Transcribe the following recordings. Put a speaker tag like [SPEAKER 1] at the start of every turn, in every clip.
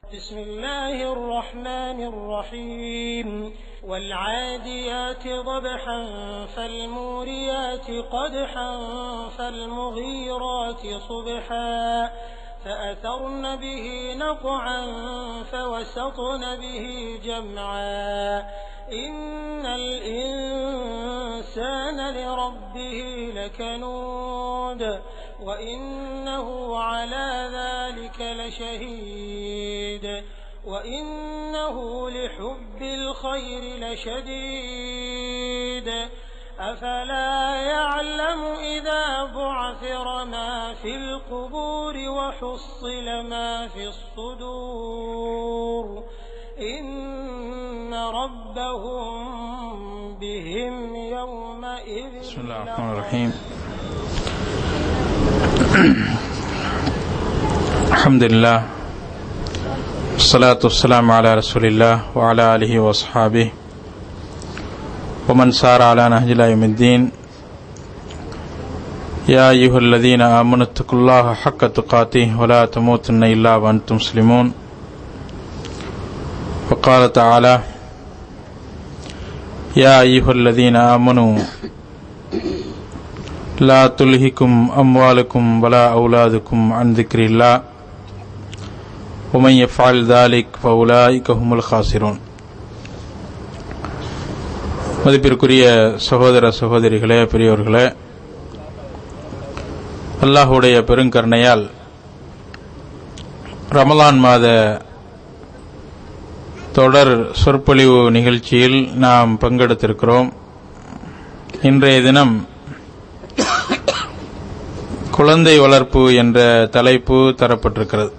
[SPEAKER 1] بسم الله الرحمن الرحيم والعاديات ضبحا فالموريات قدحا فالمغيرات صبحا فأثرن به نقعا فوسطن به جمعا إن الإنسان لربه لكنود وإنه على ذلك لشهيد وإنه لحب الخير لشديد أفلا يعلم إذا بعثر ما في القبور وحصل ما في الصدور إن ربهم بهم يومئذ
[SPEAKER 2] بسم الله الرحمن الرحيم الحمد لله والصلاة والسلام على رسول الله وعلى آله وأصحابه ومن سار على نهج إلى يوم الدين يا أيها الذين آمنوا اتقوا الله حق تقاته ولا تموتن إلا وأنتم مسلمون وقال تعالى يا أيها الذين آمنوا لا تلهكم أموالكم ولا أولادكم عن ذكر الله ومن يفعل ذلك فأولئك هم الخاسرون மதிப்பிற்குரிய சகோதர சகோதரிகளே பெரியவர்களே அல்லாஹுடைய பெருங்கருணையால் ரமலான் மாத தொடர் சொற்பொழிவு நிகழ்ச்சியில் நாம் பங்கெடுத்திருக்கிறோம் இன்றைய தினம் குழந்தை வளர்ப்பு என்ற தலைப்பு தரப்பட்டிருக்கிறது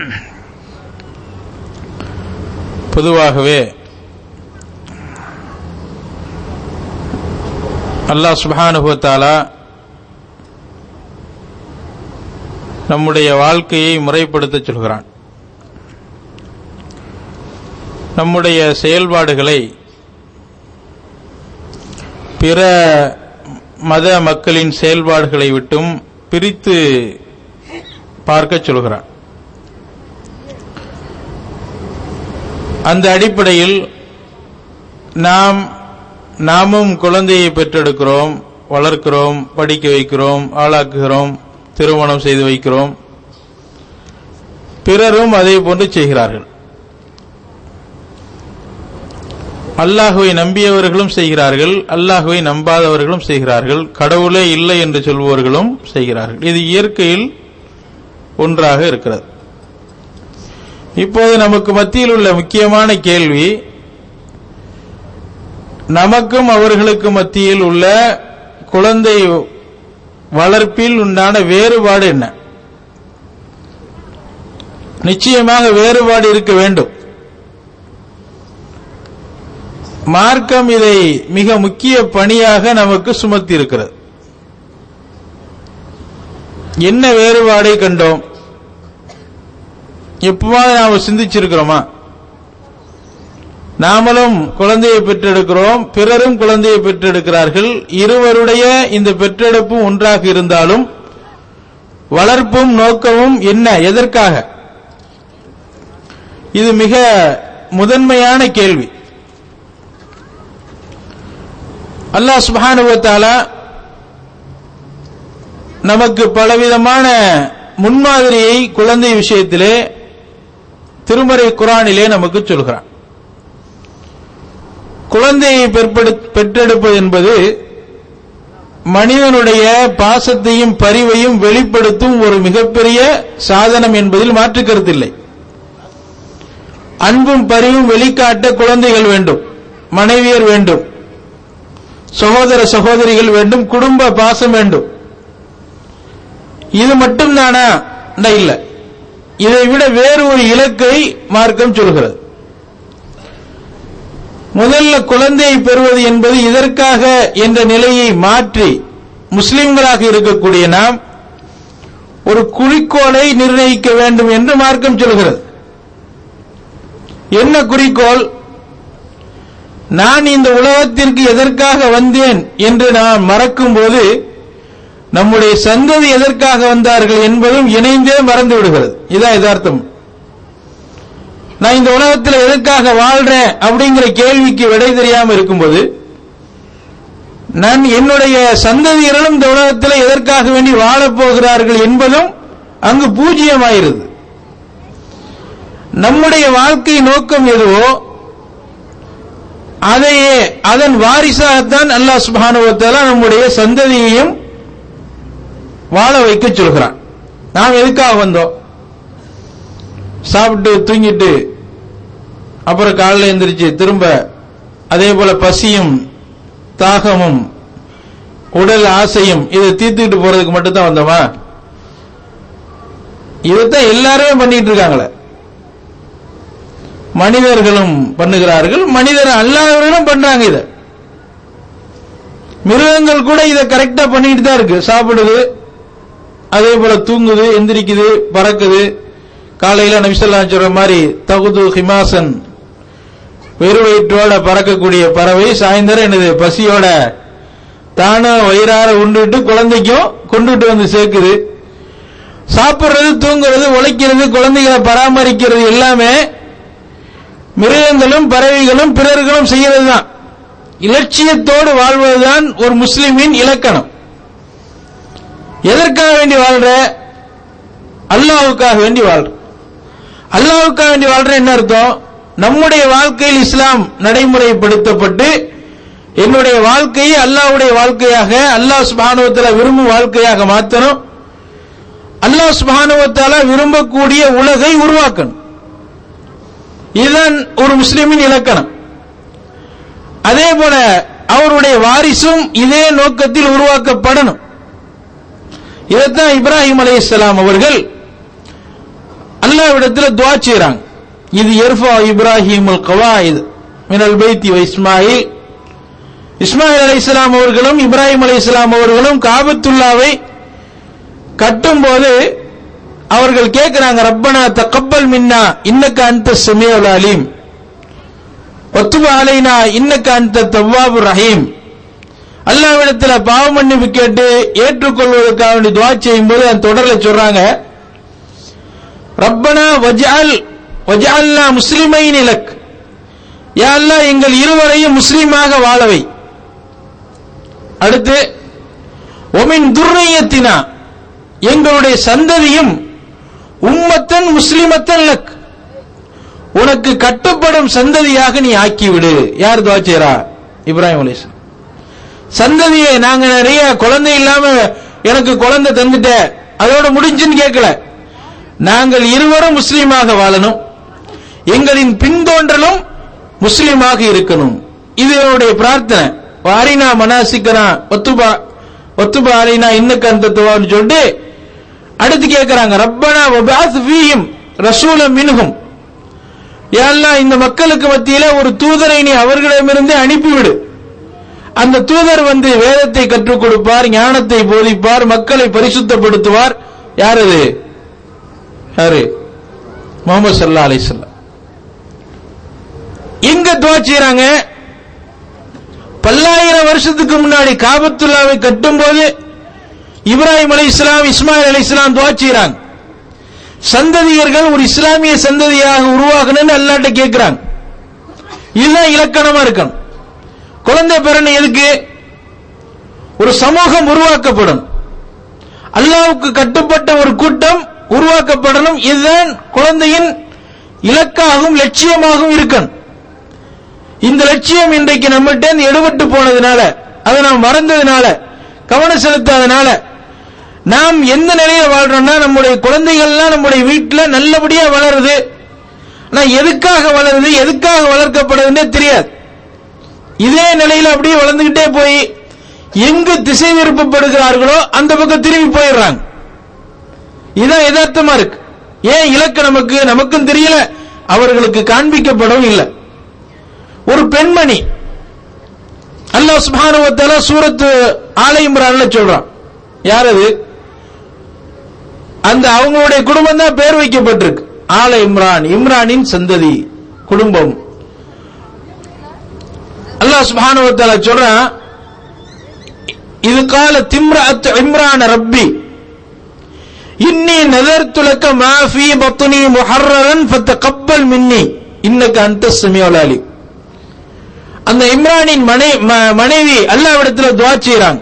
[SPEAKER 2] பொதுவாகவே அல்லாஹ் சுபானுபத்தாலா நம்முடைய வாழ்க்கையை முறைப்படுத்த சொல்கிறான் நம்முடைய செயல்பாடுகளை பிற மத மக்களின் செயல்பாடுகளை விட்டும் பிரித்து பார்க்க சொல்கிறான் அந்த அடிப்படையில் நாம் நாமும் குழந்தையை பெற்றெடுக்கிறோம் வளர்க்கிறோம் படிக்க வைக்கிறோம் ஆளாக்குகிறோம் திருமணம் செய்து வைக்கிறோம் பிறரும் அதே போன்று செய்கிறார்கள் அல்லாஹுவை நம்பியவர்களும் செய்கிறார்கள் அல்லாஹுவை நம்பாதவர்களும் செய்கிறார்கள் கடவுளே இல்லை என்று சொல்பவர்களும் செய்கிறார்கள் இது இயற்கையில் ஒன்றாக இருக்கிறது இப்போது நமக்கு மத்தியில் உள்ள முக்கியமான கேள்வி நமக்கும் அவர்களுக்கு மத்தியில் உள்ள குழந்தை வளர்ப்பில் உண்டான வேறுபாடு என்ன நிச்சயமாக வேறுபாடு இருக்க வேண்டும் மார்க்கம் இதை மிக முக்கிய பணியாக நமக்கு சுமத்தி இருக்கிறது என்ன வேறுபாடை கண்டோம் எப்பவாவது நாம் சிந்திச்சிருக்கிறோமா நாமளும் குழந்தையை பெற்றெடுக்கிறோம் பிறரும் குழந்தையை பெற்றெடுக்கிறார்கள் இருவருடைய இந்த பெற்றெடுப்பும் ஒன்றாக இருந்தாலும் வளர்ப்பும் நோக்கமும் என்ன எதற்காக இது மிக முதன்மையான கேள்வி அல்லாஹ் சுபானுவத்தாலா நமக்கு பலவிதமான முன்மாதிரியை குழந்தை விஷயத்திலே திருமறை குரானிலே நமக்கு சொல்கிறான் குழந்தையை பெற்றெடுப்பது என்பது மனிதனுடைய பாசத்தையும் பரிவையும் வெளிப்படுத்தும் ஒரு மிகப்பெரிய சாதனம் என்பதில் மாற்று கருத்தில்லை அன்பும் பரிவும் வெளிக்காட்ட குழந்தைகள் வேண்டும் மனைவியர் வேண்டும் சகோதர சகோதரிகள் வேண்டும் குடும்ப பாசம் வேண்டும் இது மட்டும் தானா இல்ல இதை விட வேறு ஒரு இலக்கை மார்க்கம் சொல்கிறது முதல்ல குழந்தையை பெறுவது என்பது இதற்காக என்ற நிலையை மாற்றி முஸ்லிம்களாக இருக்கக்கூடிய நாம் ஒரு குறிக்கோளை நிர்ணயிக்க வேண்டும் என்று மார்க்கம் சொல்கிறது என்ன குறிக்கோள் நான் இந்த உலகத்திற்கு எதற்காக வந்தேன் என்று நான் மறக்கும் போது நம்முடைய சந்ததி எதற்காக வந்தார்கள் என்பதும் இணைந்தே மறந்து விடுகிறது இதான் யதார்த்தம் நான் இந்த உலகத்தில் எதற்காக வாழ்றேன் அப்படிங்கிற கேள்விக்கு விடை தெரியாம இருக்கும்போது நான் என்னுடைய சந்ததியர்களும் இந்த உலகத்தில் எதற்காக வேண்டி வாழப் போகிறார்கள் என்பதும் அங்கு பூஜ்ஜியமாயிருது நம்முடைய வாழ்க்கை நோக்கம் எதுவோ அதையே அதன் வாரிசாகத்தான் அல்லாஹ் சுபானுவத்தால நம்முடைய சந்ததியையும் வாழ வைக்க சொல்கிறான் நாம் எதுக்காக வந்தோம் சாப்பிட்டு தூங்கிட்டு அப்புறம் காலைல எந்திரிச்சு திரும்ப அதே போல பசியும் தாகமும் உடல் ஆசையும் இதை தீர்த்துக்கிட்டு போறதுக்கு மட்டும்தான் வந்தோமா இதைத்தான் எல்லாருமே பண்ணிட்டு இருக்காங்களே மனிதர்களும் பண்ணுகிறார்கள் மனிதர் அல்லாதவர்களும் பண்றாங்க இத மிருகங்கள் கூட இதை கரெக்டா பண்ணிட்டு தான் இருக்கு சாப்பிடுது அதே போல தூங்குது எந்திரிக்குது பறக்குது காலையில நபிசல்லா சொல்ற மாதிரி தகுது ஹிமாசன் வெறு வயிற்றோட பறக்கக்கூடிய பறவை சாயந்தரம் எனது பசியோட தானும் வயிறார உண்டுட்டு குழந்தைக்கும் கொண்டுட்டு வந்து சேர்க்குது சாப்பிடுறது தூங்குறது உழைக்கிறது குழந்தைகளை பராமரிக்கிறது எல்லாமே மிருகங்களும் பறவைகளும் பிறர்களும் செய்யறது தான் இலட்சியத்தோடு வாழ்வதுதான் ஒரு முஸ்லிமின் இலக்கணம் எதற்காக வேண்டி வாழ்ற அல்லாவுக்காக வேண்டி வாழ்ற அல்லாவுக்காக வேண்டி வாழ்ற என்ன அர்த்தம் நம்முடைய வாழ்க்கையில் இஸ்லாம் நடைமுறைப்படுத்தப்பட்டு என்னுடைய வாழ்க்கையை அல்லாவுடைய வாழ்க்கையாக அல்லாஹ் சுபானுவத்தால விரும்பும் வாழ்க்கையாக மாற்றணும் அல்லாஹ் சுபானுவத்தால விரும்பக்கூடிய உலகை உருவாக்கணும் இதுதான் ஒரு முஸ்லிமின் இலக்கணம் அதே போல அவருடைய வாரிசும் இதே நோக்கத்தில் உருவாக்கப்படணும் இதைத்தான் இப்ராஹிம் அலி இஸ்லாம் அவர்கள் அல்லாவிடத்தில் துவா செய்றாங்க இது எர்ஃபா இப்ராஹிம் கவாயித் மினல் பைத்தி வ இஸ்மாயில் இஸ்மாயில் அலி இஸ்லாம் அவர்களும் இப்ராஹிம் அலி இஸ்லாம் அவர்களும் காபத்துல்லாவை கட்டும்போது அவர்கள் கேட்கிறாங்க ரப்பனா தக்கப்பல் மின்னா இன்னக்க அந்த சமியுல் அலீம் ஒத்துப அலைனா இன்னக்க அந்த தவ்வாபு ரஹீம் அல்லாவிடத்துல பாவ மன்னிப்பு கேட்டு ஏற்றுக்கொள்வதற்காக வேண்டி துவா செய்யும் போது அந்த தொடர்ல சொல்றாங்க ரப்பனா வஜால் வஜால்னா முஸ்லிமைன் இலக் யா அல்லாஹ் எங்கள் இருவரையும் முஸ்லீமாக வாழவை அடுத்து ஒமின் துர்ரையத்தினா எங்களுடைய சந்ததியும் உம்மத்தன் முஸ்லிமத்தன் லக் உனக்கு கட்டுப்படும் சந்ததியாக நீ ஆக்கிவிடு யார் துவா செய்றா இப்ராஹிம் அலிஸ்லாம் சந்ததியை நாங்க நிறைய குழந்தை இல்லாம எனக்கு குழந்தை தந்துட்ட அதோட முடிஞ்சுன்னு கேட்கல நாங்கள் இருவரும் முஸ்லீமாக வாழணும் எங்களின் பின்தோன்றலும் முஸ்லீமாக இருக்கணும் இது என்னுடைய பிரார்த்தனை வாரினா மனாசிக்கனா ஒத்துபா ஒத்துபா அலைனா இன்னக்கு அந்த துவான்னு சொல்லிட்டு அடுத்து கேட்கிறாங்க ரப்பனா வபாஸ் ஃபீஹிம் ரசூல மின்ஹும் யா அல்லாஹ் இந்த மக்களுக்கு மத்தியில ஒரு தூதரை நீ அவர்களிடமிருந்து அனுப்பிவிடு அந்த தூதர் வந்து வேதத்தை கற்றுக் கொடுப்பார் ஞானத்தை போதிப்பார் மக்களை பரிசுத்தப்படுத்துவார் யார் அது யாரு முகமது சல்லா அலிஸ்லாம் எங்க துவா செய்றாங்க பல்லாயிரம் வருஷத்துக்கு முன்னாடி காபத்துல்லாவை கட்டும்போது இப்ராஹிம் அலி இஸ்லாம் இஸ்மாயில் அலி இஸ்லாம் துவா செய்றாங்க சந்ததியர்கள் ஒரு இஸ்லாமிய சந்ததியாக உருவாகணும்னு அல்லாட்ட கேட்கிறாங்க இதுதான் இலக்கணமா இருக்கணும் குழந்தை பிறன் எதுக்கு ஒரு சமூகம் உருவாக்கப்படும் அல்லாவுக்கு கட்டுப்பட்ட ஒரு கூட்டம் உருவாக்கப்படணும் இதுதான் குழந்தையின் இலக்காகவும் லட்சியமாகவும் இருக்கணும் இந்த லட்சியம் இன்றைக்கு நம்மகிட்ட இருந்து எடுபட்டு போனதுனால அதை நாம் மறந்ததுனால கவனம் செலுத்தாதனால நாம் எந்த நிலையில வாழ்றோம்னா நம்முடைய குழந்தைகள்லாம் நம்முடைய வீட்டில் நல்லபடியா வளருது ஆனா எதுக்காக வளருது எதுக்காக வளர்க்கப்படுதுன்னே தெரியாது இதே நிலையில அப்படியே வளர்ந்துகிட்டே போய் எங்கு திசை விருப்பப்படுகிறார்களோ அந்த பக்கம் திரும்பி போயிடுறாங்க இதுதான் யதார்த்தமா இருக்கு ஏன் இலக்கு நமக்கு நமக்கும் தெரியல அவர்களுக்கு காண்பிக்கப்படவும் இல்லை ஒரு பெண்மணி அல்லாஹ் சுப்ஹானஹு வ தஆலா சூரத்து ஆல இம்ரான்ல சொல்றான் யார் அது அந்த அவங்களுடைய குடும்பம் தான் பேர் வைக்கப்பட்டிருக்கு ஆல இம்ரான் இம்ரானின் சந்ததி குடும்பம் அல்லாஹ் சுப்ஹானஹு வ தஆலா சொல்றான் இது கால திம்ரஅத் இம்ரான் ரப்பி இன்னி நதர்த்து லக்க மா ஃபீ பத்னி முஹர்ரரன் ஃபதகப்பல் மின்னி இன்னக்கு அந்த சமியோலாலி அந்த இம்ரானின் மனை- ம- மனைவி அல்லாவிடத்துல துவா செய்றாங்க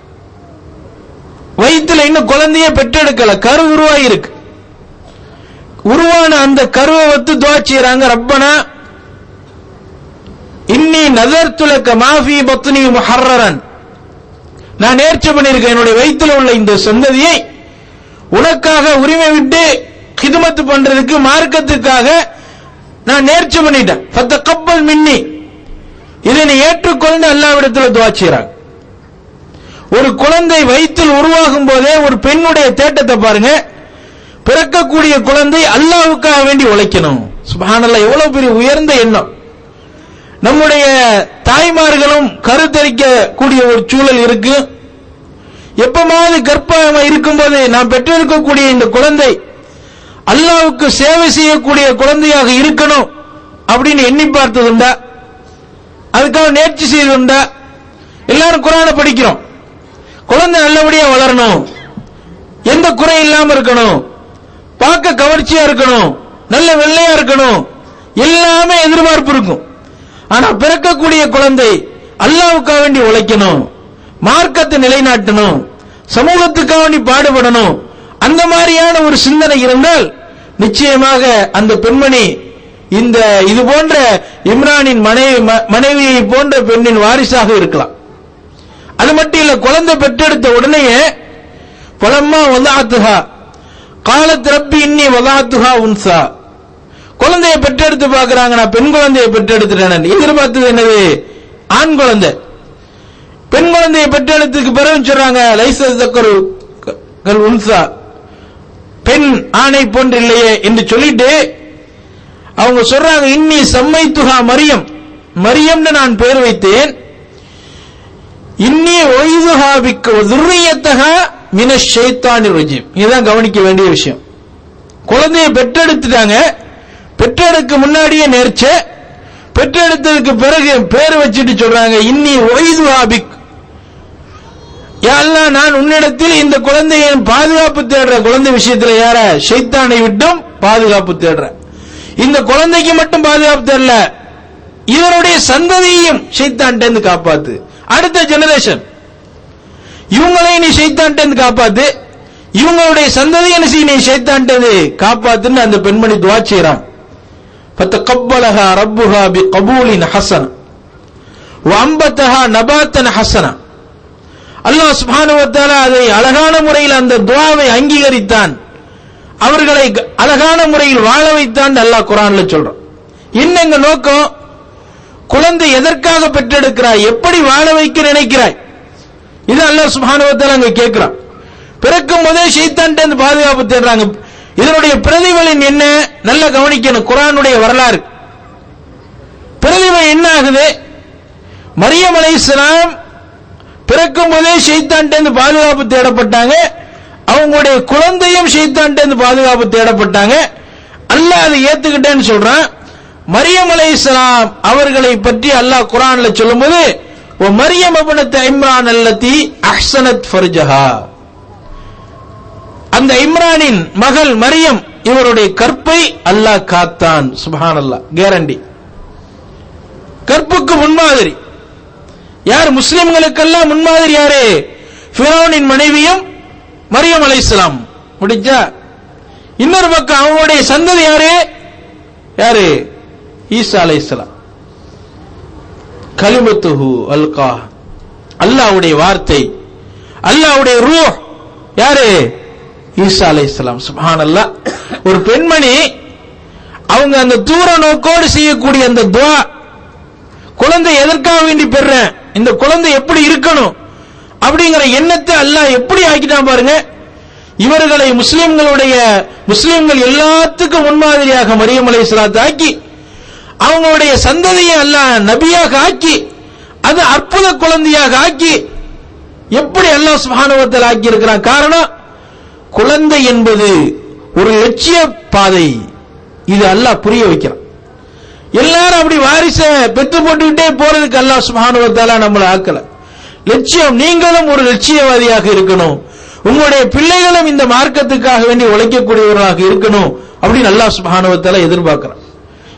[SPEAKER 2] வயித்துல இன்னும் குழந்தைய பெற்றெடுக்கல கரு உருவாகி இருக்கு உருவான அந்த கருவை வத்து துவா செய்றாங்க ரப்பனா இன்னி நதர்த்துலக்க மாஃபி பத்னி முஹர்ரரன் நான் நேர்ச்சி பண்ணியிருக்கேன் என்னுடைய வயித்துல உள்ள இந்த சந்ததியை உனக்காக உரிமை விட்டு ஹிதமத்து பண்றதுக்கு மார்க்கத்துக்காக நான் நேர்ச்சி பண்ணிட்டேன் ஃபத்த கப்பல் மின்னி இதை நீ ஏற்றுக்கொண்டு அல்லாவிடத்துல துவா செய்றாங்க ஒரு குழந்தை வயிற்றில் உருவாகும் போதே ஒரு பெண்ணுடைய தேட்டத்தை பாருங்க பிறக்கக்கூடிய குழந்தை அல்லாவுக்காக வேண்டி உழைக்கணும் சுபஹானல்லாஹ் எவ்வளவு பெரிய உயர்ந்த எண்ணம் நம்முடைய தாய்மார்களும் கருத்தரிக்க கூடிய ஒரு சூழல் இருக்கு எப்பமாவது கர்ப்பமா இருக்கும்போது நாம் பெற்றிருக்கக்கூடிய இந்த குழந்தை அல்லாவுக்கு சேவை செய்யக்கூடிய குழந்தையாக இருக்கணும் அப்படின்னு எண்ணி பார்த்ததுண்டா அதுக்காக நேர்ச்சி செய்துண்டா எல்லாரும் குரானை படிக்கிறோம் குழந்தை நல்லபடியா வளரணும் எந்த குறை இல்லாம இருக்கணும் பார்க்க கவர்ச்சியா இருக்கணும் நல்ல வெள்ளையா இருக்கணும் எல்லாமே எதிர்பார்ப்பு இருக்கும் ஆனா பிறக்கக்கூடிய குழந்தை அல்லாவுக்காக வேண்டி உழைக்கணும் மார்க்கத்தை நிலைநாட்டணும் சமூகத்துக்காக வேண்டி பாடுபடணும் அந்த மாதிரியான ஒரு சிந்தனை இருந்தால் நிச்சயமாக அந்த பெண்மணி இந்த இது போன்ற இம்ரானின் மனைவி ம- மனைவியை போன்ற பெண்ணின் வாரிசாக இருக்கலாம் அது மட்டும் இல்ல குழந்தை பெற்றெடுத்த உடனேயே பலம்மா வதாத்துஹா காலத் ரப்பி இன்னி வதாத்துஹா உன்சா குழந்தையை பெற்றெடுத்து பார்க்கறாங்க நான் பெண் குழந்தையை பெற்றெடுத்துட்டேன் எதிர்பார்த்தது என்னது ஆண் குழந்தை பெண் குழந்தையை பெற்றெடுத்துக்கு பிறகு சொல்றாங்க லைசன்ஸ் தக்கரு கல் உன்சா பெண் ஆணை போன்று இல்லையே என்று சொல்லிட்டு அவங்க சொல்றாங்க இன்னி சம்மை துகா மரியம் மரியம்னு நான் பெயர் வைத்தேன் இன்னி ஒய்துஹா பிக்க துர்ரியத்தகா மின ஷைத்தானி ரஜீம் இதுதான் கவனிக்க வேண்டிய விஷயம் குழந்தையை பெற்றெடுத்துட்டாங்க பெற்றெடுக்க முன்னாடியே நேர்ச்ச பெற்றெடுத்ததுக்கு பிறகு பேர் வச்சுட்டு சொல்றாங்க இன்னி ஒய்துஹா பிக் யா அல்லாஹ் நான் உன்னிடத்தில் இந்த குழந்தையை பாதுகாப்பு தேடுற குழந்தை விஷயத்துல யார ஷைத்தானை விட்டும் பாதுகாப்பு தேடுற இந்த குழந்தைக்கு மட்டும் பாதுகாப்பு தேடல இவருடைய சந்ததியையும் ஷைத்தான்ட்ட இருந்து காப்பாத்து அடுத்த ஜெனரேஷன் இவங்களையும் நீ ஷைத்தான்ட்ட இருந்து காப்பாத்து இவங்களுடைய சந்ததியை என்ன செய்ய நீ ஷைத்தான்ட்ட இருந்து காப்பாத்துன்னு அந்த பெண்மணி துவா செய்றான் فتقبلها ربها بقبول حسن وأنبتها نباتا حسنا அல்லாஹ் சுப்ஹானஹு வ தஆலா அதை அழகான முறையில் அந்த துஆவை அங்கீகரித்தான் அவர்களை க- அழகான முறையில் வாழ வைத்தான் அல்லாஹ் குர்ஆன்ல சொல்றான் என்ன எங்க நோக்கம் குழந்தை எதற்காக பெற்றெடுக்கிறாய் எப்படி வாழ வைக்க நினைக்கிறாய் இது அல்லாஹ் சுப்ஹானஹு வ தஆலா அங்க கேட்கிறான் பிறக்கும் போதே ஷைத்தான்ட்ட இருந்து பாதுகாப்பு தேடுறாங்க இதனுடைய பிரதிபலன் என்ன நல்லா கவனிக்கணும் குர்ஆனுடைய வரலாறு பிரதிபலன் என்ன ஆகுது மரியம் அலைஹிஸ்ஸலாம் பிறக்கும் போதே ஷைத்தான்ட்ட இருந்து பாதுகாப்பு தேடப்பட்டாங்க அவங்களுடைய குழந்தையும் ஷைத்தான்ட்ட இருந்து பாதுகாப்பு தேடப்பட்டாங்க அல்லாஹ் அதை ஏத்துக்கிட்டேன்னு சொல்றான் மரியம் அலைஹிஸ்ஸலாம் அவர்களை பற்றி அல்லாஹ் குர்ஆன்ல சொல்லும்போது "வ மரியம் இப்னத் இம்ரான் அல்லதி அஹ்சனத் ஃபர்ஜஹா அந்த இம்ரானின் மகள் மரியம் இவருடைய கற்பை அல்லாஹ் காத்தான் சுப்ஹானல்லாஹ் கேரண்டி கற்புக்கு முன்மாதிரி யார் முஸ்லிம்களுக்கெல்லாம் முன்மாதிரி யாரு ஃபிரௌனின் மனைவியும் மரியம் அலைஹிஸ்ஸலாம் முடிஞ்சா இன்னொரு பக்கம் அவங்களுடைய சந்ததி யாரு யாரு ஈசா அலைஹிஸ்ஸலாம் கலிமத்துஹு அல்கா அல்லாஹ்வுடைய வார்த்தை அல்லாஹ்வுடைய ரூஹ் யாரு ஈசா அலைஹிஸ்ஸலாம் சுப்ஹானல்லாஹ் ஒரு பெண்மணி அவங்க அந்த தூர நோக்கோடு செய்யக்கூடிய அந்த துஆ குழந்தை எதற்காக வேண்டி பெறேன் இந்த குழந்தை எப்படி இருக்கணும் அப்படிங்கிற எண்ணத்தை அல்லாஹ் எப்படி ஆக்கிட்டான் பாருங்க இவர்களை முஸ்லிம்களுடைய முஸ்லிம்கள் எல்லாத்துக்கும் முன்மாதிரியாக மரியம் அலைஹிஸ்ஸலாத்தை ஆக்கி அவங்களுடைய சந்ததியை அல்லாஹ் நபியாக ஆக்கி அது அற்புத குழந்தையாக ஆக்கி எப்படி அல்லாஹ் சுபானுவத்தில் ஆக்கி இருக்கிறான் காரணம் குழந்தை என்பது ஒரு லட்சிய பாதை இது அல்லாஹ் புரிய வைக்கிறான் எல்லாரும் அப்படி வாரிச பெத்து போட்டுக்கிட்டே போறதுக்கு அல்லாஹ் சுப்ஹானஹு வ தஆலா நம்மளை ஆக்கல லட்சியம் நீங்களும் ஒரு லட்சியவாதியாக இருக்கணும் உங்களுடைய பிள்ளைகளும் இந்த மார்க்கத்துக்காக வேண்டி உழைக்கக்கூடியவர்களாக இருக்கணும் அப்படின்னு அல்லாஹ் சுப்ஹானஹு வ தஆலா எதிர்பார்க்கிறான்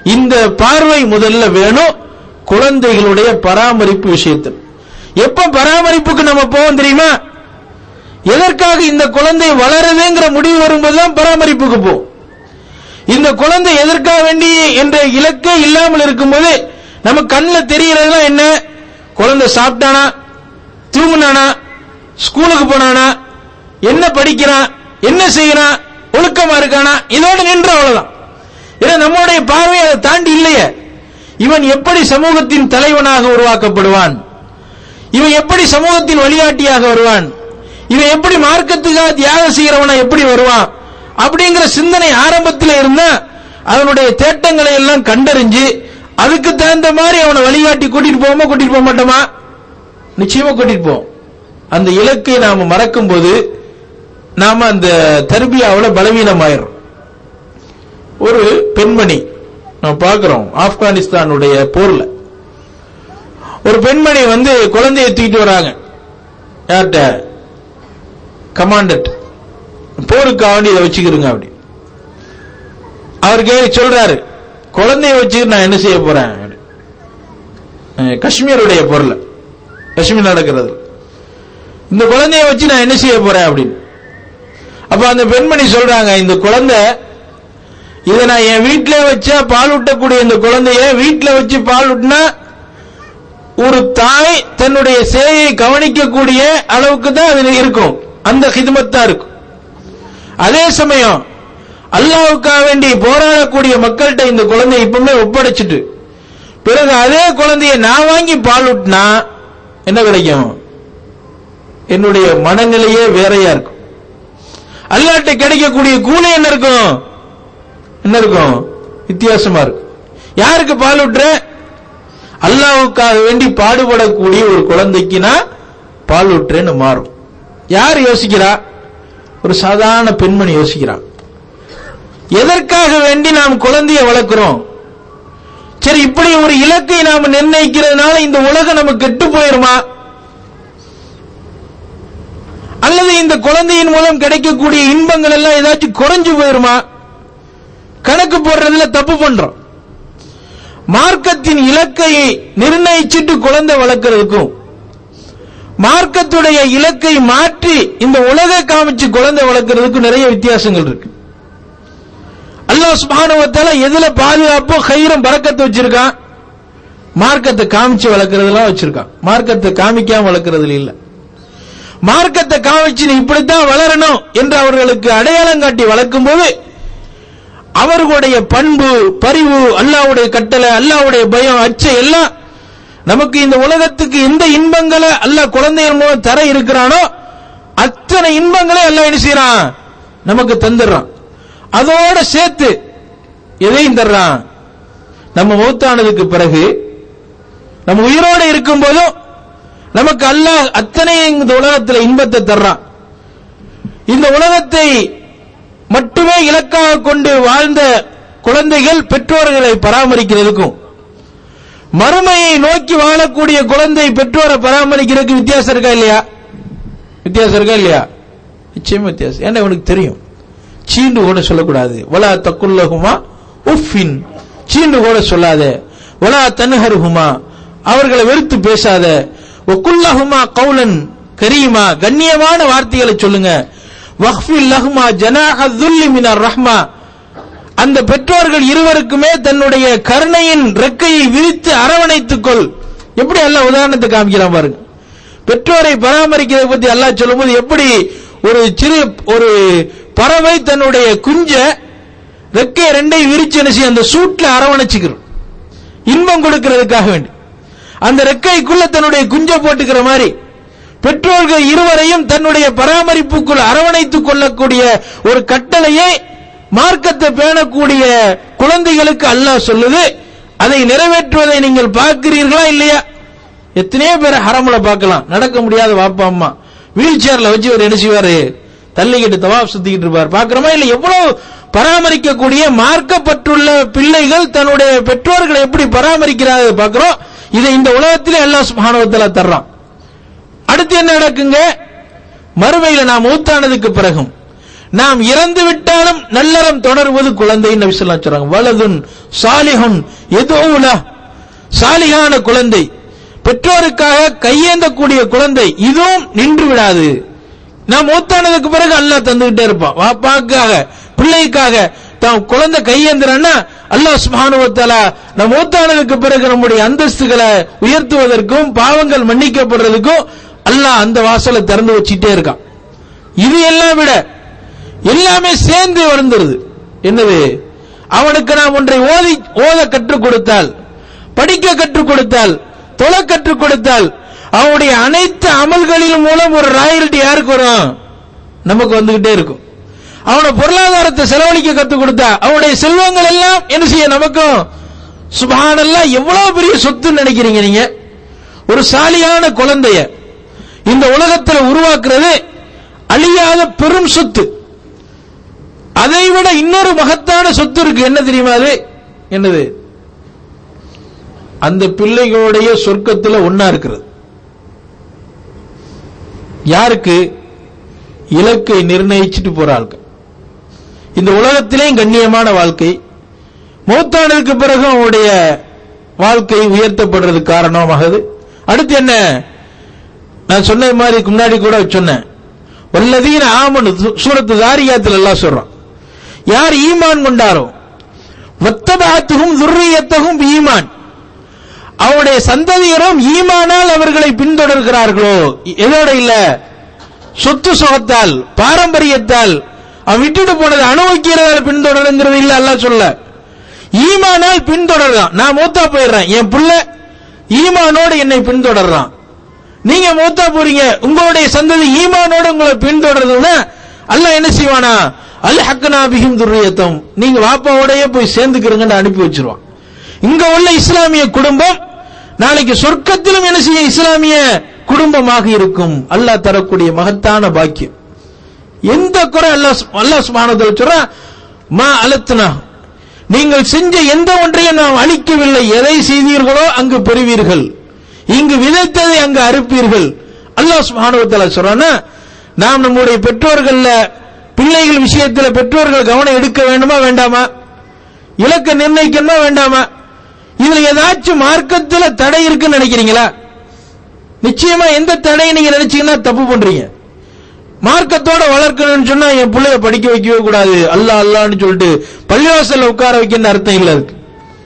[SPEAKER 2] இந்த பார்வை முதல்ல வேணும் குழந்தைகளுடைய பராமரிப்பு விஷயத்தில் எப்ப பராமரிப்புக்கு நம்ம போவோம் தெரியுமா எதற்காக இந்த குழந்தை வளருதுங்கிற முடிவு வரும்போது தான் பராமரிப்புக்கு போகும் இந்த குழந்தை எதற்காக வேண்டி என்ற இலக்கே இல்லாமல் இருக்கும்போது நம்ம கண்ணில் தெரியறதுலாம் என்ன குழந்தை சாப்பிட்டானா தூங்குனானா ஸ்கூலுக்கு போனானா என்ன படிக்கிறான் என்ன செய்யறான் ஒழுக்கமா இருக்கானா இதோட நின்று அவ்வளவுதான் ஏன்னா நம்முடைய பார்வை அதை தாண்டி இல்லையே இவன் எப்படி சமூகத்தின் தலைவனாக உருவாக்கப்படுவான் இவன் எப்படி சமூகத்தின் வழிகாட்டியாக வருவான் இவன் எப்படி மார்க்கத்துக்காக தியாகம் செய்கிறவனா எப்படி வருவான் அப்படிங்கிற சிந்தனை ஆரம்பத்தில் இருந்தா அவனுடைய தேட்டங்களை எல்லாம் கண்டறிஞ்சு அதுக்கு தகுந்த மாதிரி அவனை வழிகாட்டி கூட்டிட்டு போவோமா கூட்டிட்டு போக மாட்டோமா நிச்சயமா கூட்டிட்டு போவோம் அந்த இலக்கை நாம மறக்கும் போது நாம அந்த தர்பியாவுல பலவீனமாயிரும் ஒரு பெண்மணி நம்ம பார்க்கிறோம் ஆப்கானிஸ்தானுடைய போர்ல ஒரு பெண்மணி வந்து குழந்தையை தூக்கிட்டு வராங்க யார்கிட்ட கமாண்டன்ட் போருக்கு வேண்டி இதை வச்சுக்கிறோங்க அப்படி அவர் கே சொல்றாரு குழந்தைய வச்சுக்கிட்டு நான் என்ன செய்ய போறேன் அப்படி. அஹ் காஷ்மீருடைய பொருள் காஷ்மீர் நடக்கிறது இந்த குழந்தைய வச்சு நான் என்ன செய்ய போறேன் அப்படின்னு அப்ப அந்த பெண்மணி சொல்றாங்க இந்த குழந்தை இதை நான் என் வீட்டிலே வச்சா பால் ஊட்டக்கூடிய இந்த குழந்தைய வீட்டில் வச்சு பால் ஊட்டினா ஒரு தாய் தன்னுடைய சேயை கவனிக்கக்கூடிய அளவுக்கு தான் அது இருக்கும் அந்த ஹிதமத் தான் இருக்கும் அதே சமயம் அல்லாவுக்காக வேண்டி போராடக்கூடிய மக்கள்கிட்ட இந்த குழந்தையை இப்பவுமே ஒப்படைச்சிட்டு பிறகு அதே குழந்தையை நான் வாங்கி பால் ஊட்டினா என்ன கிடைக்கும் என்னுடைய மனநிலையே வேறையா இருக்கும் அல்லாட்ட கிடைக்கக்கூடிய கூலி என்ன இருக்கும் என்ன இருக்கும் வித்தியாசமா இருக்கும் யாருக்கு பால் ஊட்டுற அல்லாவுக்காக வேண்டி பாடுபடக்கூடிய ஒரு குழந்தைக்கு நான் பால் ஊட்டுறேன்னு மாறும் யார் யோசிக்கிறா ஒரு சாதாரண பெண்மணி யோசிக்கிறா எதற்காக வேண்டி நாம் குழந்தைய வளர்க்கிறோம் சரி இப்படி ஒரு இலக்கை நாம நிர்ணயிக்கிறதுனால இந்த உலகம் நமக்கு கெட்டு போயிருமா அல்லது இந்த குழந்தையின் மூலம் கிடைக்கக்கூடிய இன்பங்கள் எல்லாம் ஏதாச்சும் குறைஞ்சு போயிருமா கணக்கு போடுறதுல தப்பு பண்றோம் மார்க்கத்தின் இலக்கை நிர்ணயிச்சிட்டு குழந்தை வளர்க்கறதுக்கும் மார்க்கத்துடைய இலக்கை மாற்றி இந்த உலகை காமிச்சு குழந்தை வளர்க்கறதுக்கும் நிறைய வித்தியாசங்கள் இருக்கு அல்லாஹ் சுபானுவத்தால எதுல பாதுகாப்போ கயிறம் பறக்கத்தை வச்சிருக்கான் மார்க்கத்தை காமிச்சு வளர்க்கறதெல்லாம் வச்சிருக்கான் மார்க்கத்தை காமிக்காம வளர்க்கறதுல இல்ல மார்க்கத்தை காமிச்சு நீ இப்படித்தான் வளரணும் என்று அவர்களுக்கு அடையாளம் காட்டி வளர்க்கும் போது அவர்களுடைய பண்பு பரிவு அல்லாவுடைய கட்டளை அல்லாவுடைய பயம் அச்சம் எல்லாம் நமக்கு இந்த உலகத்துக்கு எந்த இன்பங்களை அல்லாஹ் குழந்தைகள் மூலம் தர இருக்கிறானோ அத்தனை இன்பங்களை அல்லாஹ் என்ன செய்யறான் நமக்கு தந்துடுறான் அதோட சேர்த்து எதையும் தர்றான் நம்ம மௌத்தானதுக்கு பிறகு நம்ம உயிரோடு இருக்கும் போதும் நமக்கு அல்லாஹ் அத்தனை இந்த உலகத்தில் இன்பத்தை தர்றான் இந்த உலகத்தை மட்டுமே இலக்காக கொண்டு வாழ்ந்த குழந்தைகள் பெற்றோர்களை பராமரிக்கிறதுக்கும் மறுமையை நோக்கி வாழக்கூடிய குழந்தை பெற்றோரை பராமரிக்கிறதுக்கு வித்தியாசம் இருக்கா இல்லையா வித்தியாசம் இருக்கா இல்லையா நிச்சயமா வித்தியாசம் ஏன்னா உனக்கு தெரியும் சீண்டு கூட சொல்லக்கூடாது வலா தக்குல்லகுமா உஃபின் சீண்டு கூட சொல்லாத வலா தன்ஹருகுமா அவர்களை வெறுத்து பேசாத ஒக்குல்லகுமா கவுலன் கரீமா கண்ணியமான வார்த்தைகளை சொல்லுங்க வஹ்ஃபில் லஹுமா ஜனாஹ துல்லி மினர் ரஹ்மா அந்த பெற்றோர்கள் இருவருக்குமே தன்னுடைய கருணையின் ரெக்கையை விரித்து அரவணைத்துக் கொள் எப்படி அல்லாஹ் உதாரணத்தை காமிக்கிறான் பாருங்க பெற்றோரை பராமரிக்கிறதை பத்தி அல்லாஹ் சொல்லும்போது எப்படி ஒரு சிறு ஒரு பறவை தன்னுடைய குஞ்ச ரெக்கை ரெண்டையும் விரிச்சு என்ன செய்யும் அந்த சூட்ல அரவணைச்சுக்கிறோம் இன்பம் கொடுக்கிறதுக்காக வேண்டி அந்த ரெக்கைக்குள்ள தன்னுடைய குஞ்ச போட்டுக்கிற மாதிரி பெற்றோர்கள் இருவரையும் தன்னுடைய பராமரிப்புக்குள் அரவணைத்துக் கொள்ளக்கூடிய ஒரு கட்டளையை மார்க்கத்தை பேணக்கூடிய குழந்தைகளுக்கு அல்லாஹ் சொல்லுது அதை நிறைவேற்றுவதை நீங்கள் பார்க்கிறீர்களா இல்லையா எத்தனையோ பேரை ஹரமுல பார்க்கலாம் நடக்க முடியாத வாப்பா அம்மா வீல் சேர்ல வச்சு ஒரு என்ன செய்வாரு தள்ளிக்கிட்டு தவாப் சுத்திக்கிட்டு இருப்பார் பார்க்கிறோமா இல்ல எவ்வளவு பராமரிக்கக்கூடிய மார்க்கப்பட்டுள்ள பிள்ளைகள் தன்னுடைய பெற்றோர்களை எப்படி பராமரிக்கிறாங்க பார்க்கிறோம் இதை இந்த உலகத்திலே அல்லாஹ் சுப்ஹானஹு தர்றான் அடுத்து என்ன நடக்குங்க மறுமையில நாம் மூத்தானதுக்கு பிறகும் நாம் இறந்து விட்டாலும் நல்லறம் தொடர்வது குழந்தைன்னு நபி ஸல்லல்லாஹு அலைஹி வஸல்லம் சொல்றாங்க வலதுன் சாலிஹுன் எதுவுலா சாலிகான குழந்தை பெற்றோருக்காக கையேந்தக்கூடிய குழந்தை இதுவும் நின்று விடாது நான் மூத்தானதுக்கு பிறகு அல்லாஹ் தந்துகிட்டே இருப்பான் வாப்பாக்காக பிள்ளைக்காக தான் குழந்தை கையேந்திரன்னா அல்லாஹ் சுப்ஹானஹு வ தஆலா நம்ம மூத்தானதுக்கு பிறகு நம்முடைய அந்தஸ்துகளை உயர்த்துவதற்கும் பாவங்கள் மன்னிக்கப்படுறதுக்கும் அல்லாஹ் அந்த வாசலை திறந்து வச்சிட்டே இருக்கான் இது எல்லாம் விட எல்லாமே சேர்ந்து வந்துருது என்னது அவனுக்கு நாம் ஒன்றை ஓதி ஓத கற்றுக் கொடுத்தால் படிக்க கற்றுக் கொடுத்தால் தொலை கற்றுக் கொடுத்தால் அவனுடைய அனைத்து அமல்களின் மூலம் ஒரு ராயல்டி யாருக்கு வரும் நமக்கு வந்துகிட்டே இருக்கும் அவனை பொருளாதாரத்தை செலவழிக்க கற்றுக் கொடுத்தா அவனுடைய செல்வங்கள் எல்லாம் என்ன செய்ய நமக்கும் சுபஹானல்லாஹ் எவ்வளவு பெரிய சொத்துன்னு நினைக்கிறீங்க நீங்க ஒரு சாலியான குழந்தைய இந்த உலகத்தில் உருவாக்குறது அழியாத பெரும் சொத்து அதை விட இன்னொரு மகத்தான சொத்து இருக்கு என்ன தெரியுமா அது என்னது அந்த பிள்ளைகளுடைய சொர்க்கத்துல ஒன்னா இருக்கிறது யாருக்கு இலக்கை நிர்ணயிச்சுட்டு போற ஆட்கள் இந்த உலகத்திலேயும் கண்ணியமான வாழ்க்கை மூத்தானதுக்கு பிறகு அவனுடைய வாழ்க்கை உயர்த்தப்படுறதுக்கு காரணமாகுது அடுத்து என்ன நான் சொன்ன மாதிரி முன்னாடி கூட சொன்னேன் வல்லதீன ஆமனு சூரத்து தாரியாத்தில் எல்லாம் சொல்றான் யார் ஈமான் கொண்டாரோ வத்தபாத்துகும் துர்ரியத்தகும் ஈமான் அவருடைய சந்ததியரும் ஈமானால் அவர்களை பின்தொடர்கிறார்களோ எதோட இல்ல சொத்து சுகத்தால் பாரம்பரியத்தால் அவன் விட்டுட்டு போனது அனுபவிக்கிறதால பின்தொடருங்கிறது இல்ல அல்ல சொல்ல ஈமானால் பின்தொடர்றான் நான் மூத்தா போயிடுறேன் என் புள்ள ஈமானோடு என்னை பின்தொடர்றான் நீங்க மூத்தா போறீங்க உங்களுடைய சந்ததி ஈமானோடு உங்களை பின்தொடர்றதுன்னா அல்லாஹ் என்ன செய்வானா அல் ஹக்கனா பிஹிம் துர்ரியத்தம் நீங்க வாப்பாவோடயே போய் சேர்ந்துக்கிறீங்கன்னு அனுப்பி வச்சிருவான் இங்க உள்ள இஸ்லாமிய குடும்பம் நாளைக்கு சொர்க்கத்திலும் என்ன செய்ய இஸ்லாமிய குடும்பமாக இருக்கும் அல்லாஹ் தரக்கூடிய மகத்தான பாக்கியம் எந்த குறை அல்லாஹ் அல்லாஹ் சுப்ஹானஹு சொல்ற மா அலத்னா நீங்கள் செஞ்ச எந்த ஒன்றையும் நாம் அளிக்கவில்லை எதை செய்தீர்களோ அங்கு பெறுவீர்கள் இங்கு விதைத்ததை அங்கு அறுப்பீர்கள் அல்லாஹ் சுப்ஹானஹு தஆலா சொல்றானா நாம் நம்முடைய பெற்றோர்கள்ல பிள்ளைகள் விஷயத்துல பெற்றோர்கள் கவனம் எடுக்க வேண்டுமா வேண்டாமா இலக்க நிர்ணயிக்கணுமா வேண்டாமா இதுல ஏதாச்சும் மார்க்கத்துல தடை இருக்குன்னு நினைக்கிறீங்களா நிச்சயமா எந்த தடையை நீங்க நினைச்சீங்கன்னா தப்பு பண்றீங்க மார்க்கத்தோட வளர்க்கணும்னு சொன்னா என் பிள்ளைய படிக்க வைக்கவே கூடாது அல்லா அல்லான்னு சொல்லிட்டு பள்ளிவாசல்ல உட்கார வைக்கணும்னு அர்த்தம் இல்ல அதுக்கு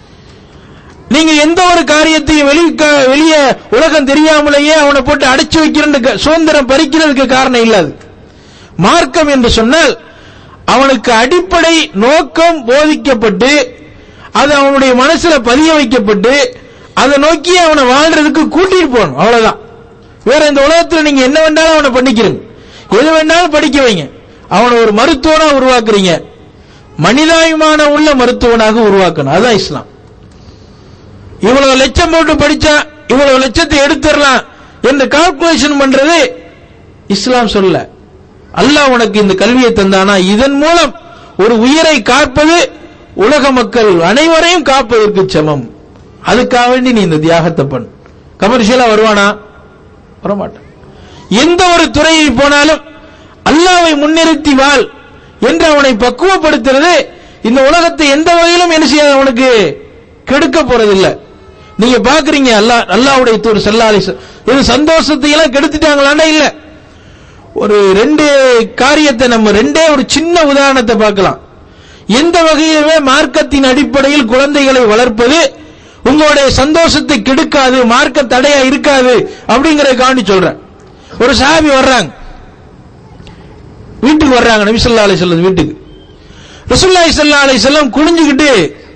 [SPEAKER 2] நீங்க எந்த ஒரு காரியத்தையும் வெளி வெளியே உலகம் தெரியாமலேயே அவனை போட்டு அடைச்சு வைக்கிற சுதந்திரம் பறிக்கிறதுக்கு காரணம் இல்ல அது மார்க்கம் என்று சொன்னால் அவனுக்கு அடிப்படை நோக்கம் போதிக்கப்பட்டு அது அவனுடைய மனசுல பதிய வைக்கப்பட்டு அதை நோக்கி அவனை வாழ்றதுக்கு கூட்டிட்டு போகணும் அவ்வளவுதான் வேற இந்த உலகத்துல நீங்க என்ன வேண்டாலும் அவனை பண்ணிக்கிறீங்க எது வேண்டாலும் படிக்க வைங்க அவனை ஒரு மருத்துவனா உருவாக்குறீங்க மனிதாபிமான உள்ள மருத்துவனாக உருவாக்கணும் அதான் இஸ்லாம் இவ்வளவு லட்சம் போட்டு படிச்சா இவ்வளவு லட்சத்தை எடுத்துடலாம் என்று கால்குலேஷன் பண்றது இஸ்லாம் சொல்ல அல்லாஹ் உனக்கு இந்த கல்வியை தந்தானா இதன் மூலம் ஒரு உயிரை காப்பது உலக மக்கள் அனைவரையும் காப்பதற்கு சமம் அதுக்காக வேண்டி நீ இந்த தியாகத்தை பண்ணு கமர்ஷியலா வருவானா வரமாட்டான் எந்த ஒரு துறையில் போனாலும் அல்லாவை முன்னிறுத்தி வாழ் என்று அவனை பக்குவப்படுத்துறது இந்த உலகத்தை எந்த வகையிலும் என்ன செய்ய அவனுக்கு கெடுக்க போறதில்லை நீங்க பாக்குறீங்க அல்லா அல்லாவுடைய தூர் செல்லாலி இது சந்தோஷத்தை எல்லாம் கெடுத்துட்டாங்களான்னா இல்ல ஒரு ரெண்டு காரியத்தை நம்ம ரெண்டே ஒரு சின்ன உதாரணத்தை பார்க்கலாம் எந்த வகையிலுமே மார்க்கத்தின் அடிப்படையில் குழந்தைகளை வளர்ப்பது உங்களுடைய சந்தோஷத்தை கெடுக்காது மார்க்க தடையா இருக்காது அப்படிங்கறத காண்டி சொல்றேன் ஒரு சாபி வர்றாங்க வீட்டுக்கு வர்றாங்க நபி சொல்லா அலி செல்லம் வீட்டுக்கு ரசுல்லாய் சல்லா அலி செல்லம் குனிஞ்சுக்கிட்டு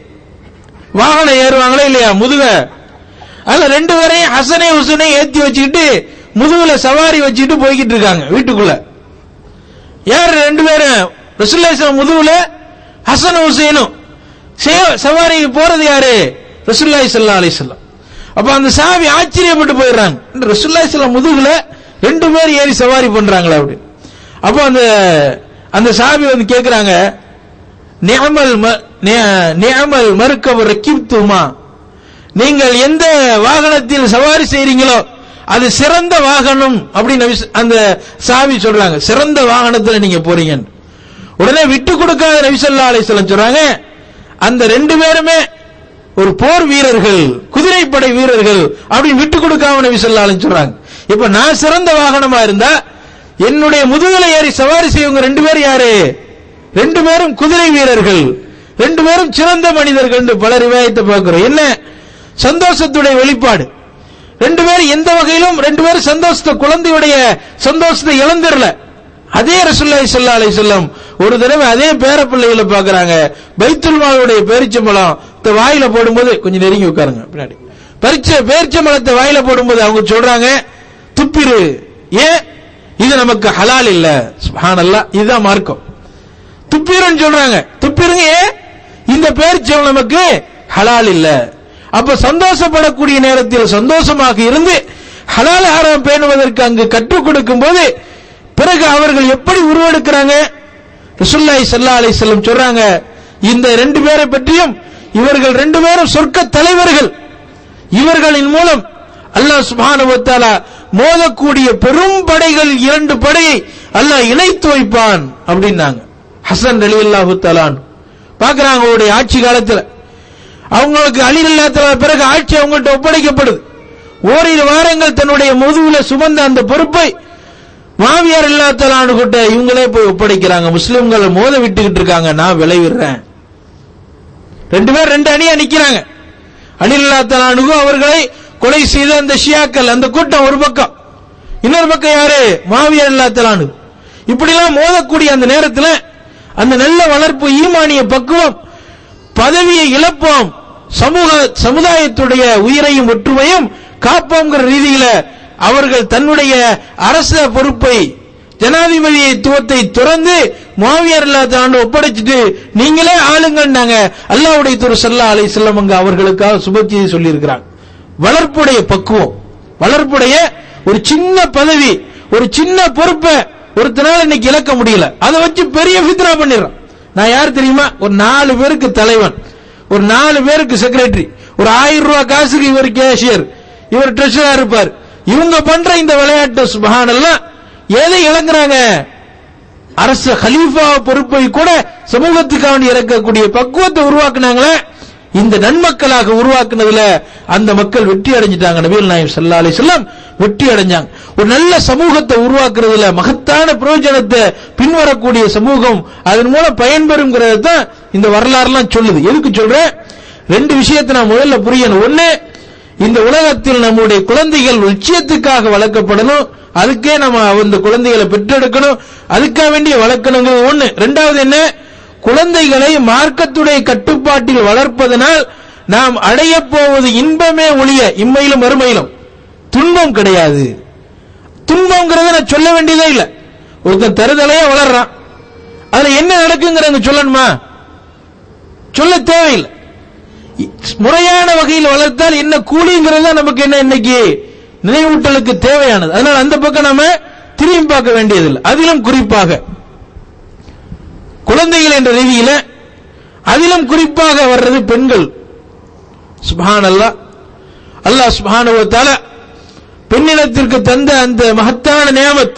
[SPEAKER 2] வாகனம் ஏறுவாங்களே இல்லையா முதுக அதுல ரெண்டு பேரையும் ஹசனே ஹுசனை ஏத்தி வச்சுக்கிட்டு முதுகுல சவாரி வச்சுக்கிட்டு போய்கிட்டு இருக்காங்க வீட்டுக்குள்ள யார் ரெண்டு பேரும் ரசுல்லாய் செல்லம் முதுகுல ஹசன் ஹுசைனும் சவாரி போறது யாரு ரசுல்லாய் சல்லா அலி செல்லம் அப்ப அந்த சாவி ஆச்சரியப்பட்டு போயிடுறாங்க ரசுல்லாய் செல்லம் முதுகுல ரெண்டு பேர் ஏறி சவாரி பண்றாங்களா அப்படி அப்போ அந்த அந்த சாவி வந்து கேக்குறாங்க நியமல் நியமல் மறுக்கவர் ரக்கிப்துமா நீங்கள் எந்த வாகனத்தில் சவாரி செய்றீங்களோ அது சிறந்த வாகனம் அப்படின்னு அந்த சாவி சொல்றாங்க சிறந்த வாகனத்தில் நீங்க போறீங்க உடனே விட்டு கொடுக்காத நபிசல்லா அலிஸ்லாம் சொல்றாங்க அந்த ரெண்டு பேருமே ஒரு போர் வீரர்கள் குதிரைப்படை வீரர்கள் அப்படின்னு விட்டு கொடுக்காம நபி ஸல்லல்லாஹு அலைஹி சொல்றாங்க இப்ப நான் சிறந்த வாகனமா இருந்தா என்னுடைய முதுகுல ஏறி சவாரி செய்வங்க ரெண்டு பேரும் யாரு ரெண்டு பேரும் குதிரை வீரர்கள் ரெண்டு பேரும் சிறந்த மனிதர்கள் என்று பல ரிவாயத்தை பார்க்கிறோம் என்ன சந்தோஷத்துடைய வெளிப்பாடு ரெண்டு பேரும் எந்த வகையிலும் ரெண்டு பேரும் சந்தோஷத்தை குழந்தையுடைய சந்தோஷத்தை இழந்துடல அதே ரசூலுல்லாஹி ஸல்லல்லாஹு அலைஹி வஸல்லம் ஒரு தடவை அதே பேர பிள்ளைகளை பார்க்கறாங்க பைத்துல் மாலுடைய பேரிச்சம்பழம் இந்த வாயில போடும்போது கொஞ்சம் நெருங்கி உட்காருங்க பின்னாடி பரிச்ச பேரிச்சம்பழத்தை வாயில போடும்போது அவங்க சொல்றாங்க துப்பிரு ஏன் இது நமக்கு ஹலால் இல்ல சுப்ஹானல்லாஹ் இதுதான் மார்க்கம் துப்பிருன்னு சொல்றாங்க துப்பிருங்க ஏன் இந்த பேரிச்சம்பழம் நமக்கு ஹலால் இல்ல அப்ப சந்தோஷப்படக்கூடிய நேரத்தில் சந்தோஷமாக இருந்து ஹலால் ஹராம் பேணுவதற்கு அங்கு கற்றுக் கொடுக்கும் போது பிறகு அவர்கள் எப்படி உருவெடுக்கிறாங்க ரசூலுல்லாஹி ஸல்லல்லாஹு அலைஹி வஸல்லம் சொல்றாங்க இந்த ரெண்டு பேரை பற்றியும் இவர்கள் ரெண்டு பேரும் சொர்க்க தலைவர்கள் இவர்களின் மூலம் அல்லாஹ் சுப்ஹானஹு வ தஆலா மோதக்கூடிய பெரும் படைகள் இரண்டு படையை அல்லாஹ் இணைத்து வைப்பான் அப்படின்னாங்க ஹசன் ரலியல்லாஹு தஆலான் பார்க்கறாங்க அவருடைய ஆட்சி காலத்துல அவங்களுக்கு அலி ரலியல்லாஹு பிறகு ஆட்சி அவங்கள்ட்ட ஒப்படைக்கப்படுது ஓரிரு வாரங்கள் தன்னுடைய முதுகுல சுமந்த அந்த பொறுப்பை மாவியார் இல்லாத்தலான்னு கிட்ட இவங்களே போய் ஒப்படைக்கிறாங்க முஸ்லிம்களை மோத விட்டுக்கிட்டு இருக்காங்க நான் விளைவிடுறேன் ரெண்டு பேர் ரெண்டு அணியா நிக்கிறாங்க அலில்லாத்தலானுக்கும் அவர்களை கொலை செய்த அந்த ஷியாக்கள் அந்த கூட்டம் ஒரு பக்கம் இன்னொரு பக்கம் யாரு மாவியார் இல்லாத்தலானு இப்படிலாம் மோதக்கூடிய அந்த நேரத்துல அந்த நல்ல வளர்ப்பு ஈமானிய பக்குவம் பதவியை இழப்போம் சமூக சமுதாயத்துடைய உயிரையும் ஒற்றுமையும் காப்போங்கிற ரீதியில அவர்கள் தன்னுடைய அரச பொறுப்பை ஜனாதிபதித்துவத்தை துறந்து மாவியார் இல்லாத ஆண்டு ஒப்படைச்சிட்டு நீங்களே ஆளுங்கன்னாங்க அல்லாவுடைய துரு சல்லா அலை செல்லம் அங்க அவர்களுக்காக சுபத்தியை சொல்லி இருக்கிறாங்க வளர்ப்புடைய பக்குவம் வளர்ப்புடைய ஒரு சின்ன பதவி ஒரு சின்ன பொறுப்பை ஒருத்தனால இன்னைக்கு இழக்க முடியல அதை வச்சு பெரிய ஃபித்ரா பண்ணிடுறான் நான் யார் தெரியுமா ஒரு நாலு பேருக்கு தலைவன் ஒரு நாலு பேருக்கு செக்ரட்டரி ஒரு ஆயிரம் ரூபாய் காசுக்கு இவர் கேஷியர் இவர் ட்ரெஷரா இருப்பார் இவங்க பண்ற இந்த விளையாட்டு சுபஹானல்லாம் எதை இழங்குறாங்க அரசு ஹலீஃபா பொறுப்பை கூட சமூகத்துக்காக இறக்கக்கூடிய பக்குவத்தை உருவாக்குனாங்களே இந்த நன்மக்களாக உருவாக்குனதுல அந்த மக்கள் வெற்றி அடைஞ்சிட்டாங்க நபீல் நாயம் சல்லா அலி செல்லம் வெற்றி அடைஞ்சாங்க ஒரு நல்ல சமூகத்தை உருவாக்குறதுல மகத்தான பிரயோஜனத்தை பின்வரக்கூடிய சமூகம் அதன் மூலம் பயன்பெறுங்கிறது தான் இந்த வரலாறுலாம் சொல்லுது எதுக்கு சொல்றேன் ரெண்டு விஷயத்தை நான் முதல்ல புரியணும் ஒண்ணு இந்த உலகத்தில் நம்முடைய குழந்தைகள் லட்சியத்துக்காக வளர்க்கப்படணும் அதுக்கே நம்ம அந்த குழந்தைகளை பெற்றெடுக்கணும் அதுக்காக வேண்டிய வளர்க்கணுங்கிறது ஒண்ணு ரெண்டாவது என்ன குழந்தைகளை மார்க்கத்துடைய கட்டுப்பாட்டில் வளர்ப்பதனால் நாம் அடைய போவது இன்பமே ஒழிய இம்மையிலும் மறுமையிலும் துன்பம் கிடையாது துன்பங்கிறத நான் சொல்ல வேண்டியதே இல்லை ஒருத்தன் தருதலையா வளர்றான் அதுல என்ன நடக்குங்கிறத சொல்லணுமா சொல்ல தேவையில்லை முறையான வகையில் வளர்த்தால் என்ன கூலிங்கிறது தான் நமக்கு என்ன இன்னைக்கு நினைவூட்டலுக்கு தேவையானது அதனால அந்த பக்கம் நாம திரும்பி பார்க்க வேண்டியதில்லை அதிலும் குறிப்பாக குழந்தைகள் என்ற ரீதியில அதிலும் குறிப்பாக வர்றது பெண்கள் சுபான் அல்லா அல்லாஹ் சுபானுவத்தால பெண்ணினத்திற்கு தந்த அந்த மகத்தான நியமத்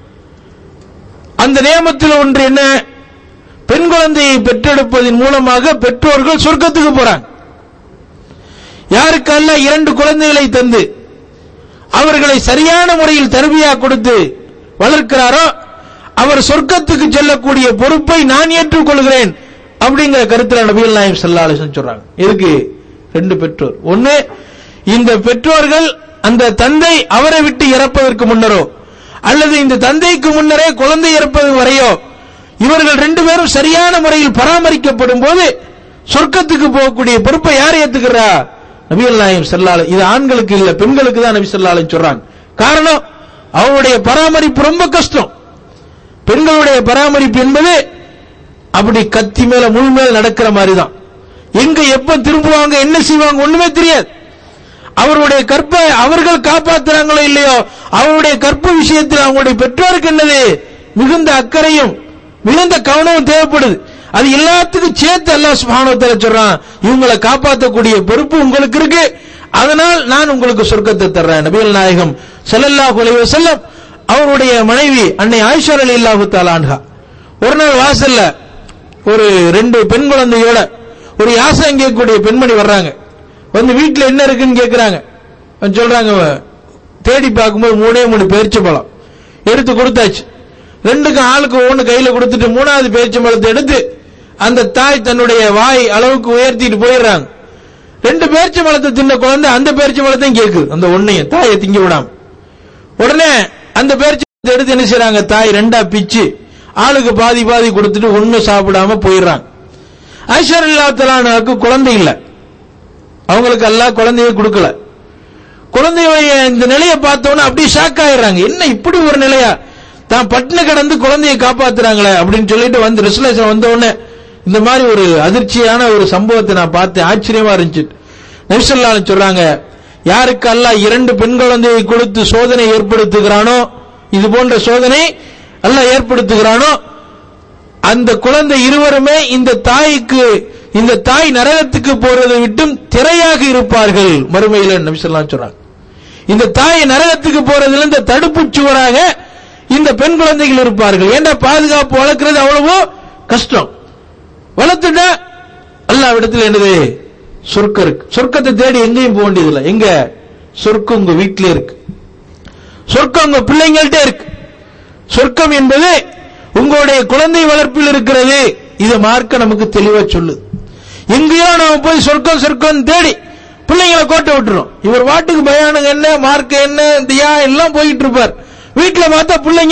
[SPEAKER 2] அந்த நியமத்தில் ஒன்று என்ன பெண் குழந்தையை பெற்றெடுப்பதன் மூலமாக பெற்றோர்கள் சொர்க்கத்துக்கு போறாங்க யாருக்கல்ல இரண்டு குழந்தைகளை தந்து அவர்களை சரியான முறையில் தருவியா கொடுத்து வளர்க்கிறாரோ அவர் சொர்க்கத்துக்கு செல்லக்கூடிய பொறுப்பை நான் ஏற்றுக்கொள்கிறேன் அப்படிங்கிற கருத்துல நபிகள் நாயம் சல்லா அலிசன் சொல்றாங்க எதுக்கு ரெண்டு பெற்றோர் ஒன்னு இந்த பெற்றோர்கள் அந்த தந்தை அவரை விட்டு இறப்பதற்கு முன்னரோ அல்லது இந்த தந்தைக்கு முன்னரே குழந்தை இறப்பது வரையோ இவர்கள் ரெண்டு பேரும் சரியான முறையில் பராமரிக்கப்படும் போது சொர்க்கத்துக்கு போகக்கூடிய பொறுப்பை யார் ஏத்துக்கிறா நபிகள் நாயம் செல்லால இது ஆண்களுக்கு இல்ல பெண்களுக்கு தான் நபி சொல்லாலும் சொல்றாங்க காரணம் அவருடைய பராமரிப்பு ரொம்ப கஷ்டம் பெண்களுடைய பராமரிப்பு என்பது அப்படி கத்தி மேல முள் மேல நடக்கிற மாதிரி தான் எங்க எப்ப திரும்புவாங்க என்ன செய்வாங்க ஒண்ணுமே தெரியாது அவருடைய கற்பை அவர்கள் காப்பாத்துறாங்களோ இல்லையோ அவருடைய கற்பு விஷயத்தில் அவங்களுடைய பெற்றோருக்கு என்னது மிகுந்த அக்கறையும் மிகுந்த கவனமும் தேவைப்படுது அது எல்லாத்துக்கும் சேர்த்து அல்லாஹ் சுபானோத்தர சொல்றான் இவங்களை காப்பாற்றக்கூடிய பொறுப்பு உங்களுக்கு இருக்கு அதனால் நான் உங்களுக்கு சொர்க்கத்தை தர்றேன் நபிகள் நாயகம் ஸல்லல்லாஹு அலைஹி வஸல்லம் அவருடைய மனைவி அன்னை ஆயிஷா ரலியல்லாஹு தஆலா அன்ஹா ஒரு நாள் வாசல்ல ஒரு ரெண்டு பெண் குழந்தையோட ஒரு யாசகம் கேட்கக்கூடிய பெண்மணி வர்றாங்க வந்து வீட்டுல என்ன இருக்குன்னு கேக்குறாங்க வந்து சொல்றாங்க தேடி பார்க்கும்போது மூணே மூணு பேரிச்சை பழம் எடுத்து கொடுத்தாச்சு ரெண்டுக்கும் ஆளுக்கு ஒண்ணு கையில கொடுத்துட்டு மூணாவது பேரிச்சை பழத்தை எடுத்து அந்த தாய் தன்னுடைய வாய் அளவுக்கு உயர்த்திட்டு போயிடுறாங்க ரெண்டு பேரிச்சை பழத்தை தின்ன குழந்தை அந்த பேரிச்சை பழத்தையும் கேக்குது அந்த ஒன்னையும் தாயை திங்க விடாம உடனே அந்த பேரிச்சை பழத்தை எடுத்து என்ன செய்றாங்க தாய் ரெண்டா பிச்சு ஆளுக்கு பாதி பாதி கொடுத்துட்டு ஒண்ணு சாப்பிடாம போயிடுறாங்க ஐஸ்வர் இல்லாத்தலானுக்கு குழந்தை இல்ல அவங்களுக்கு எல்லாம் குழந்தைய கொடுக்கல குழந்தைய இந்த நிலையை பார்த்தோன்னே அப்படியே ஷாக் ஆயிடுறாங்க என்ன இப்படி ஒரு நிலையா தான் பட்டின கடந்து குழந்தையை காப்பாத்துறாங்களே அப்படின்னு சொல்லிட்டு வந்து ரிசலேஷன் வந்த உடனே இந்த மாதிரி ஒரு அதிர்ச்சியான ஒரு சம்பவத்தை நான் பார்த்தேன் ஆச்சரியமா இருந்துச்சு நபிசல்லான்னு சொல்றாங்க யாருக்கு அல்லாஹ் இரண்டு பெண் குழந்தையை கொடுத்து சோதனை ஏற்படுத்துகிறானோ இது போன்ற சோதனை அல்லாஹ் ஏற்படுத்துகிறானோ அந்த குழந்தை இருவருமே இந்த தாய்க்கு இந்த தாய் நரகத்துக்கு போறதை விட்டும் திரையாக இருப்பார்கள் மறுமையில நபிசல்லாம் சொல்றாங்க இந்த தாய் நரகத்துக்கு போறதுல இந்த தடுப்பு சுவராக இந்த பெண் குழந்தைகள் இருப்பார்கள் ஏன்னா பாதுகாப்பு வளர்க்கிறது அவ்வளவோ கஷ்டம் வளர்த்துட்டா அல்லாஹ் இடத்துல என்னது சொர்க்கம் இருக்கு சொர்க்கத்தை தேடி எங்கேயும் போக வேண்டியதில்லை எங்க சொர்க்கம் உங்க வீட்டிலே இருக்கு சொர்க்கம் உங்க பிள்ளைங்கள்ட்ட இருக்கு சொர்க்கம் என்பது உங்களுடைய குழந்தை வளர்ப்பில் இருக்கிறது இது மார்க்க நமக்கு தெளிவா சொல்லுது எங்கேயோ நாம போய் சொர்க்கம் சொர்க்கம் தேடி பிள்ளைங்களை கோட்டை விட்டுறோம் இவர் வாட்டுக்கு பயானுங்க என்ன மார்க்க என்ன தியா எல்லாம் போயிட்டு இருப்பார் வீட்டுல பார்த்தா பிள்ளைங்க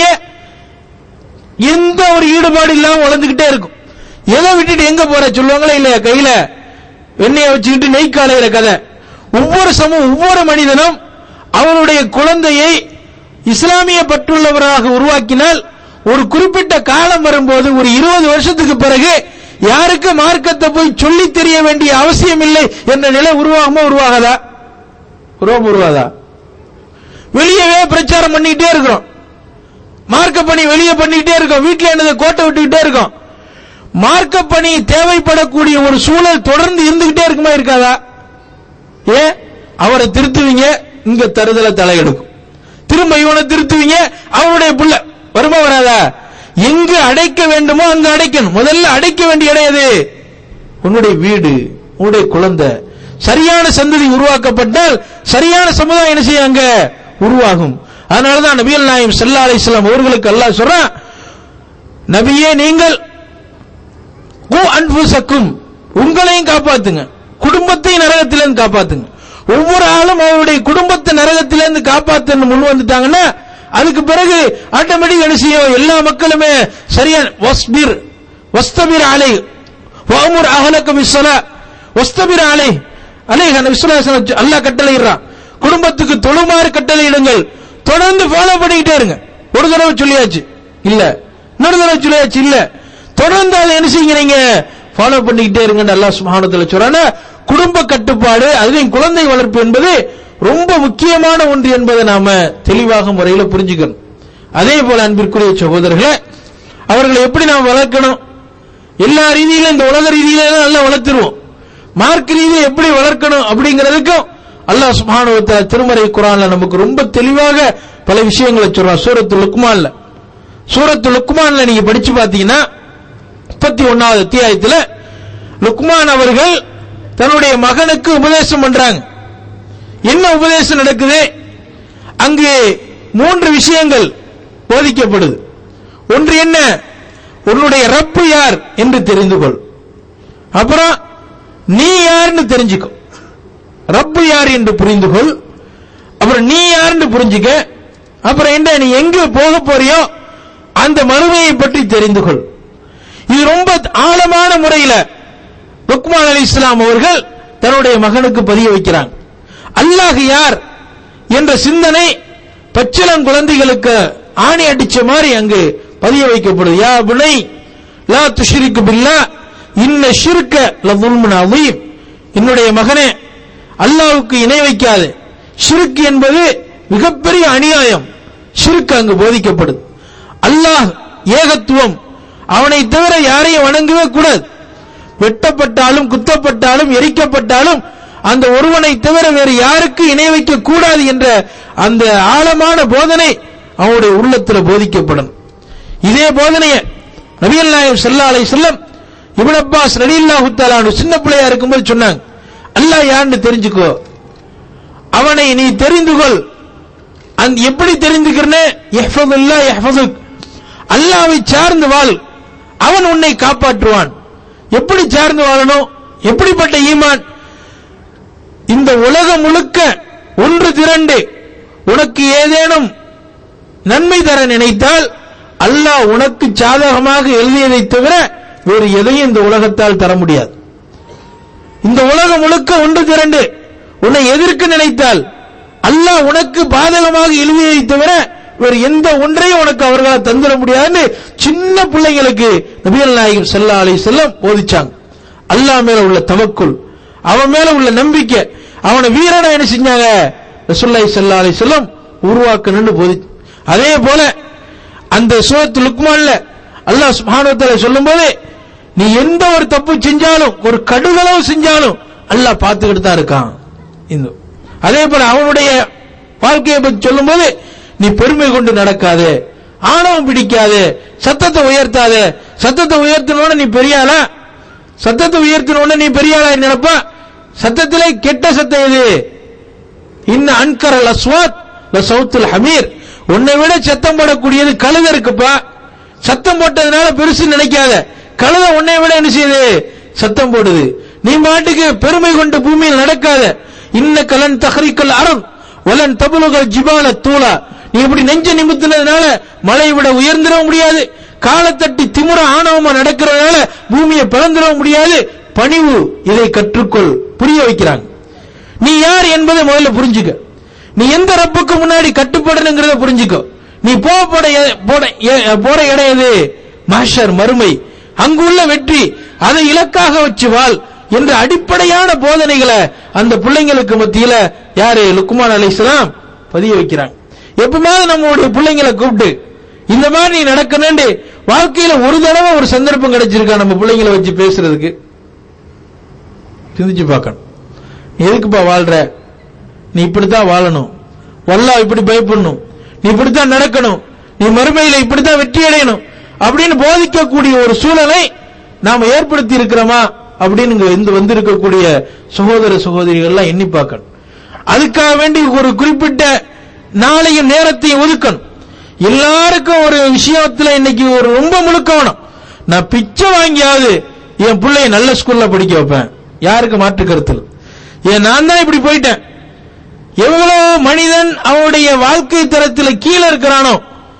[SPEAKER 2] எந்த ஒரு ஈடுபாடு இல்லாம வளர்ந்துகிட்டே இருக்கும் எதை விட்டுட்டு எங்க போற சொல்லுவாங்களா இல்லையா கையில வெண்ணைய வச்சுக்கிட்டு நெய் காலையில கதை ஒவ்வொரு சமூகம் ஒவ்வொரு மனிதனும் அவனுடைய குழந்தையை இஸ்லாமிய பற்றுள்ளவராக உருவாக்கினால் ஒரு குறிப்பிட்ட காலம் வரும்போது ஒரு இருபது வருஷத்துக்கு பிறகு யாருக்கு மார்க்கத்தை போய் சொல்லி தெரிய வேண்டிய அவசியம் இல்லை என்ற நிலை உருவாகுமா உருவாகாதா உருவாம உருவாதா வெளியவே பிரச்சாரம் பண்ணிக்கிட்டே இருக்கிறோம் மார்க்க பணி வெளியே பண்ணிக்கிட்டே இருக்கோம் வீட்டுல என்னது கோட்டை விட்டுக்கிட்டே இருக்கோம் மார்க்க பணி தேவைப்படக்கூடிய ஒரு சூழல் தொடர்ந்து இருந்துகிட்டே இருக்குமா இருக்காதா ஏ அவரை திருத்துவீங்க இங்க தருதல தலையெடுக்கும் திரும்ப இவனை திருத்துவீங்க அவனுடைய புள்ள வருமா வராதா எங்கு அடைக்க வேண்டுமோ அங்கு அடைக்கணும் முதல்ல அடைக்க வேண்டிய இடம் எது உன்னுடைய வீடு உன்னுடைய குழந்தை சரியான சந்ததி உருவாக்கப்பட்டால் சரியான சமுதாயம் என்ன செய்ய அங்க உருவாகும் அதனாலதான் நபியல் நாயம் சல்லா அலிஸ்லாம் அவர்களுக்கு அல்லாஹ் சொல்றான் நபியே நீங்கள் கு அன்புசக்கும் உங்களையும் காப்பாத்துங்க குடும்பத்தை நரகத்திலிருந்து காப்பாத்துங்க ஒவ்வொரு ஆளும் அவருடைய குடும்பத்தை நரகத்திலிருந்து காப்பாத்துன்னு முன் வந்துட்டாங்கன்னா அதுக்கு பிறகு ஆட்டோமேட்டிக் என்ன செய்யும் எல்லா மக்களுமே சரியான வஸ்பிர் வஸ்தபிர் அலை வாமுர் அகலக்கம் இஸ்ஸலா வஸ்தபிர் அலை அலை விஸ்வலாசன அல்லாஹ் கட்டளையிடுறான் குடும்பத்துக்கு தொழுமாறு கட்டளையிடுங்கள் தொடர்ந்து ஃபாலோ பண்ணிக்கிட்டே இருங்க ஒரு தடவை சொல்லியாச்சு இல்ல இன்னொரு தடவை சொல்லியாச்சு இல்ல தொடர்ந்து அதை என்ன செய்யுங்க நீங்க ஃபாலோ பண்ணிக்கிட்டே இருங்க அல்லாஹ் சுப்ஹானஹு சொல்றான குடும்ப கட்டுப்பாடு அதுலயும் குழந்தை வளர்ப்பு என்பது ரொம்ப முக்கியமான ஒன்று என்பதை நாம தெளிவாக முறையில புரிஞ்சுக்கணும் அதே போல அன்பிற்குரிய சகோதரர்களே அவர்களை எப்படி நாம் வளர்க்கணும் எல்லா ரீதியிலும் இந்த உலக ரீதியில நல்லா வளர்த்துருவோம் மார்க் ரீதியை எப்படி வளர்க்கணும் அப்படிங்கிறதுக்கும் அல்லாஹ் சுப்ஹானஹு வ தஆலா திருமறை குர்ஆன்ல நமக்கு ரொம்ப தெளிவாக பல விஷயங்களை சொல்றான் சூரத்து லுக்மான்ல சூரத்து லுக்மான்ல நீங்க படிச்சு பாத்தீங்கன்னா முப்பத்தி ஒன்னாவது அத்தியாயத்துல லுக்மான் அவர்கள் தன்னுடைய மகனுக்கு உபதேசம் பண்றாங்க என்ன உபதேசம் நடக்குது அங்கு மூன்று விஷயங்கள் போதிக்கப்படுது ஒன்று என்ன உன்னுடைய ரப்பு யார் என்று தெரிந்து கொள் அப்புறம் நீ யாருன்னு தெரிஞ்சுக்கோ ரப்பு யார் என்று புரிந்து கொள் அப்புறம் நீ யாருன்னு புரிஞ்சுக்க அப்புறம் என்ன நீ எங்க போக போறியோ அந்த மறுமையை பற்றி தெரிந்து கொள் இது ரொம்ப ஆழமான முறையில லுக்மான் அலி இஸ்லாம் அவர்கள் தன்னுடைய மகனுக்கு பதிய வைக்கிறாங்க அல்லாஹ் யார் என்ற சிந்தனை பச்சிளம் குழந்தைகளுக்கு ஆணி அடிச்ச மாதிரி அங்கு பதிய வைக்கப்படுது யா புனை லா துஷ்ரிக்கு பில்லா இன்ன ஷிர்க லதுல்முன் அதீம் என்னுடைய மகனே அல்லாஹ்வுக்கு இணை வைக்காதே ஷிர்க் என்பது மிகப்பெரிய அநியாயம் ஷிர்க் அங்கு போதிக்கப்படுது அல்லாஹ் ஏகத்துவம் அவனை தவிர யாரையும் வணங்கவே கூடாது வெட்டப்பட்டாலும் குத்தப்பட்டாலும் எரிக்கப்பட்டாலும் அந்த ஒருவனை தவிர வேறு யாருக்கு இணை வைக்க கூடாது என்ற அந்த ஆழமான போதனை அவனுடைய உள்ளத்தில் போதிக்கப்படும் இதே போதனையை நபிகள் நாயகம் ஸல்லல்லாஹு அலைஹி வஸல்லம் இப்னு அப்பாஸ் ரலியல்லாஹு தஆலா சின்ன பிள்ளையா இருக்கும்போது சொன்னாங்க அல்லாஹ் யாருன்னு தெரிஞ்சுக்கோ அவனை நீ தெரிந்து கொள் அந்த எப்படி தெரிந்துக்கிறனே யஹ்ஃபதுல்லாஹ் யஹ்ஃபதுக் அல்லாஹ்வை சார்ந்து வாழ் அவன் உன்னை காப்பாற்றுவான் எப்படி சார்ந்து வாழணும் எப்படிப்பட்ட ஈமான் இந்த உலகம் முழுக்க ஒன்று திரண்டு உனக்கு ஏதேனும் நன்மை தர நினைத்தால் அல்லாஹ் உனக்கு சாதகமாக எழுதியதை தவிர வேறு எதையும் இந்த உலகத்தால் தர முடியாது இந்த உலகம் முழுக்க ஒன்று திரண்டு உன்னை எதிர்க்க நினைத்தால் அல்லாஹ் உனக்கு பாதகமாக எழுதியதை தவிர வேறு எந்த ஒன்றையும் உனக்கு அவர்களால் தந்துட முடியாதுன்னு சின்ன பிள்ளைங்களுக்கு நபிகள் நாயகம் ஸல்லல்லாஹு அலைஹி வஸல்லம் போதிச்சாங்க அல்லாஹ் மேல உள்ள தவக்குல் அவன் மேல உள்ள நம்பிக்கை அவனை வீரனா என்ன செஞ்சாங்க ரசூலுல்லாஹி ஸல்லல்லாஹு அலைஹி வஸல்லம் உருவாக்கணும்னு போதி அதே போல அந்த சூரத்து லுக்மான்ல அல்லாஹ் சுப்ஹானஹு வ தஆலா சொல்லும்போது நீ எந்த ஒரு தப்பு செஞ்சாலும் ஒரு கடுகளவு செஞ்சாலும் அல்லாஹ் பார்த்துக்கிட்டு தான் இருக்கான் இந்த அதே போல அவனுடைய வாழ்க்கையை பற்றி சொல்லும்போது நீ பெருமை கொண்டு நடக்காதே ஆணவம் பிடிக்காதே சத்தத்தை உயர்த்தாதே சத்தத்தை உயர்த்தினோட நீ பெரியாளா சத்தத்தை உயர்த்தினோட நீ பெரியாளா நினைப்பா சத்தத்திலே கெட்ட சத்தம் எது இன்ன அன்கரல் அஸ்வாத் சவுத்துல் ஹமீர் உன்னை விட சத்தம் போடக்கூடியது கழுத இருக்குப்பா சத்தம் போட்டதுனால பெருசு நினைக்காத கழுத உன்னை விட என்ன செய்யுது சத்தம் போடுது நீ மாட்டுக்கு பெருமை கொண்டு பூமியில் நடக்காத இன்ன கலன் தஹரிக்கல் அருண் வலன் தபுலுகள் ஜிபால தூளா நீ இப்படி நெஞ்ச நிமித்தினதுனால மலை விட உயர்ந்திட முடியாது காலத்தட்டி திமுற ஆணவமா நடக்கிறதுனால பூமியை பிளந்திட முடியாது பணிவு இதை கற்றுக்கொள் புரிய வைக்கிறாங்க நீ யார் என்பதை முதல்ல புரிஞ்சுக்க நீ எந்த ரப்புக்கு முன்னாடி கட்டுப்படணுங்கிறத புரிஞ்சுக்கோ நீ போக போட எ- போட எ- போற இடம் எது மாஷர் மறுமை அங்குள்ள வெற்றி அதை இலக்காக வச்சு வாழ் என்ற அடிப்படையான போதனைகளை அந்த பிள்ளைங்களுக்கு மத்தியில யாரு லுக்குமான் அலைஹிஸ்ஸலாம் பதிய வைக்கிறாங்க எப்பமாவது நம்மளுடைய பிள்ளைங்களை கூப்பிட்டு இந்த மாதிரி நீ நடக்கணும்னு வாழ்க்கையில ஒரு தடவை ஒரு சந்தர்ப்பம் கிடைச்சிருக்கா நம்ம பிள்ளைங்களை வச்சு பேசுறதுக்கு சிந்திச்சு பார்க்கணும் நீ எதுக்குப்பா வாழ்ற நீ இப்படித்தான் வாழணும் வல்லா இப்படி பயப்படணும் நீ இப்படித்தான் நடக்கணும் நீ மறுமையில இப்படித்தான் வெற்றி அடையணும் அப்படின்னு போதிக்கக்கூடிய ஒரு சூழலை நாம ஏற்படுத்தி இருக்கிறோமா அப்படின்னு இங்க இந்த வந்திருக்கக்கூடிய சகோதர சகோதரிகள் எல்லாம் எண்ணி பார்க்கணும் அதுக்காக வேண்டி ஒரு குறிப்பிட்ட நாளையும் நேரத்தையும் ஒதுக்கணும் எல்லாருக்கும் ஒரு விஷயத்துல இன்னைக்கு ஒரு ரொம்ப முழுக்கவனம் நான் பிச்சை வாங்கியாவது என் பிள்ளைய நல்ல ஸ்கூல்ல படிக்க வைப்பேன் யாருக்கு மாற்று கருத்து இல்லை. ஏன் நான் தான் இப்படி போயிட்டேன் எவ்வளவு மனிதன் அவனுடைய வாழ்க்கை தரத்தில் கீழே இருக்கிறானோ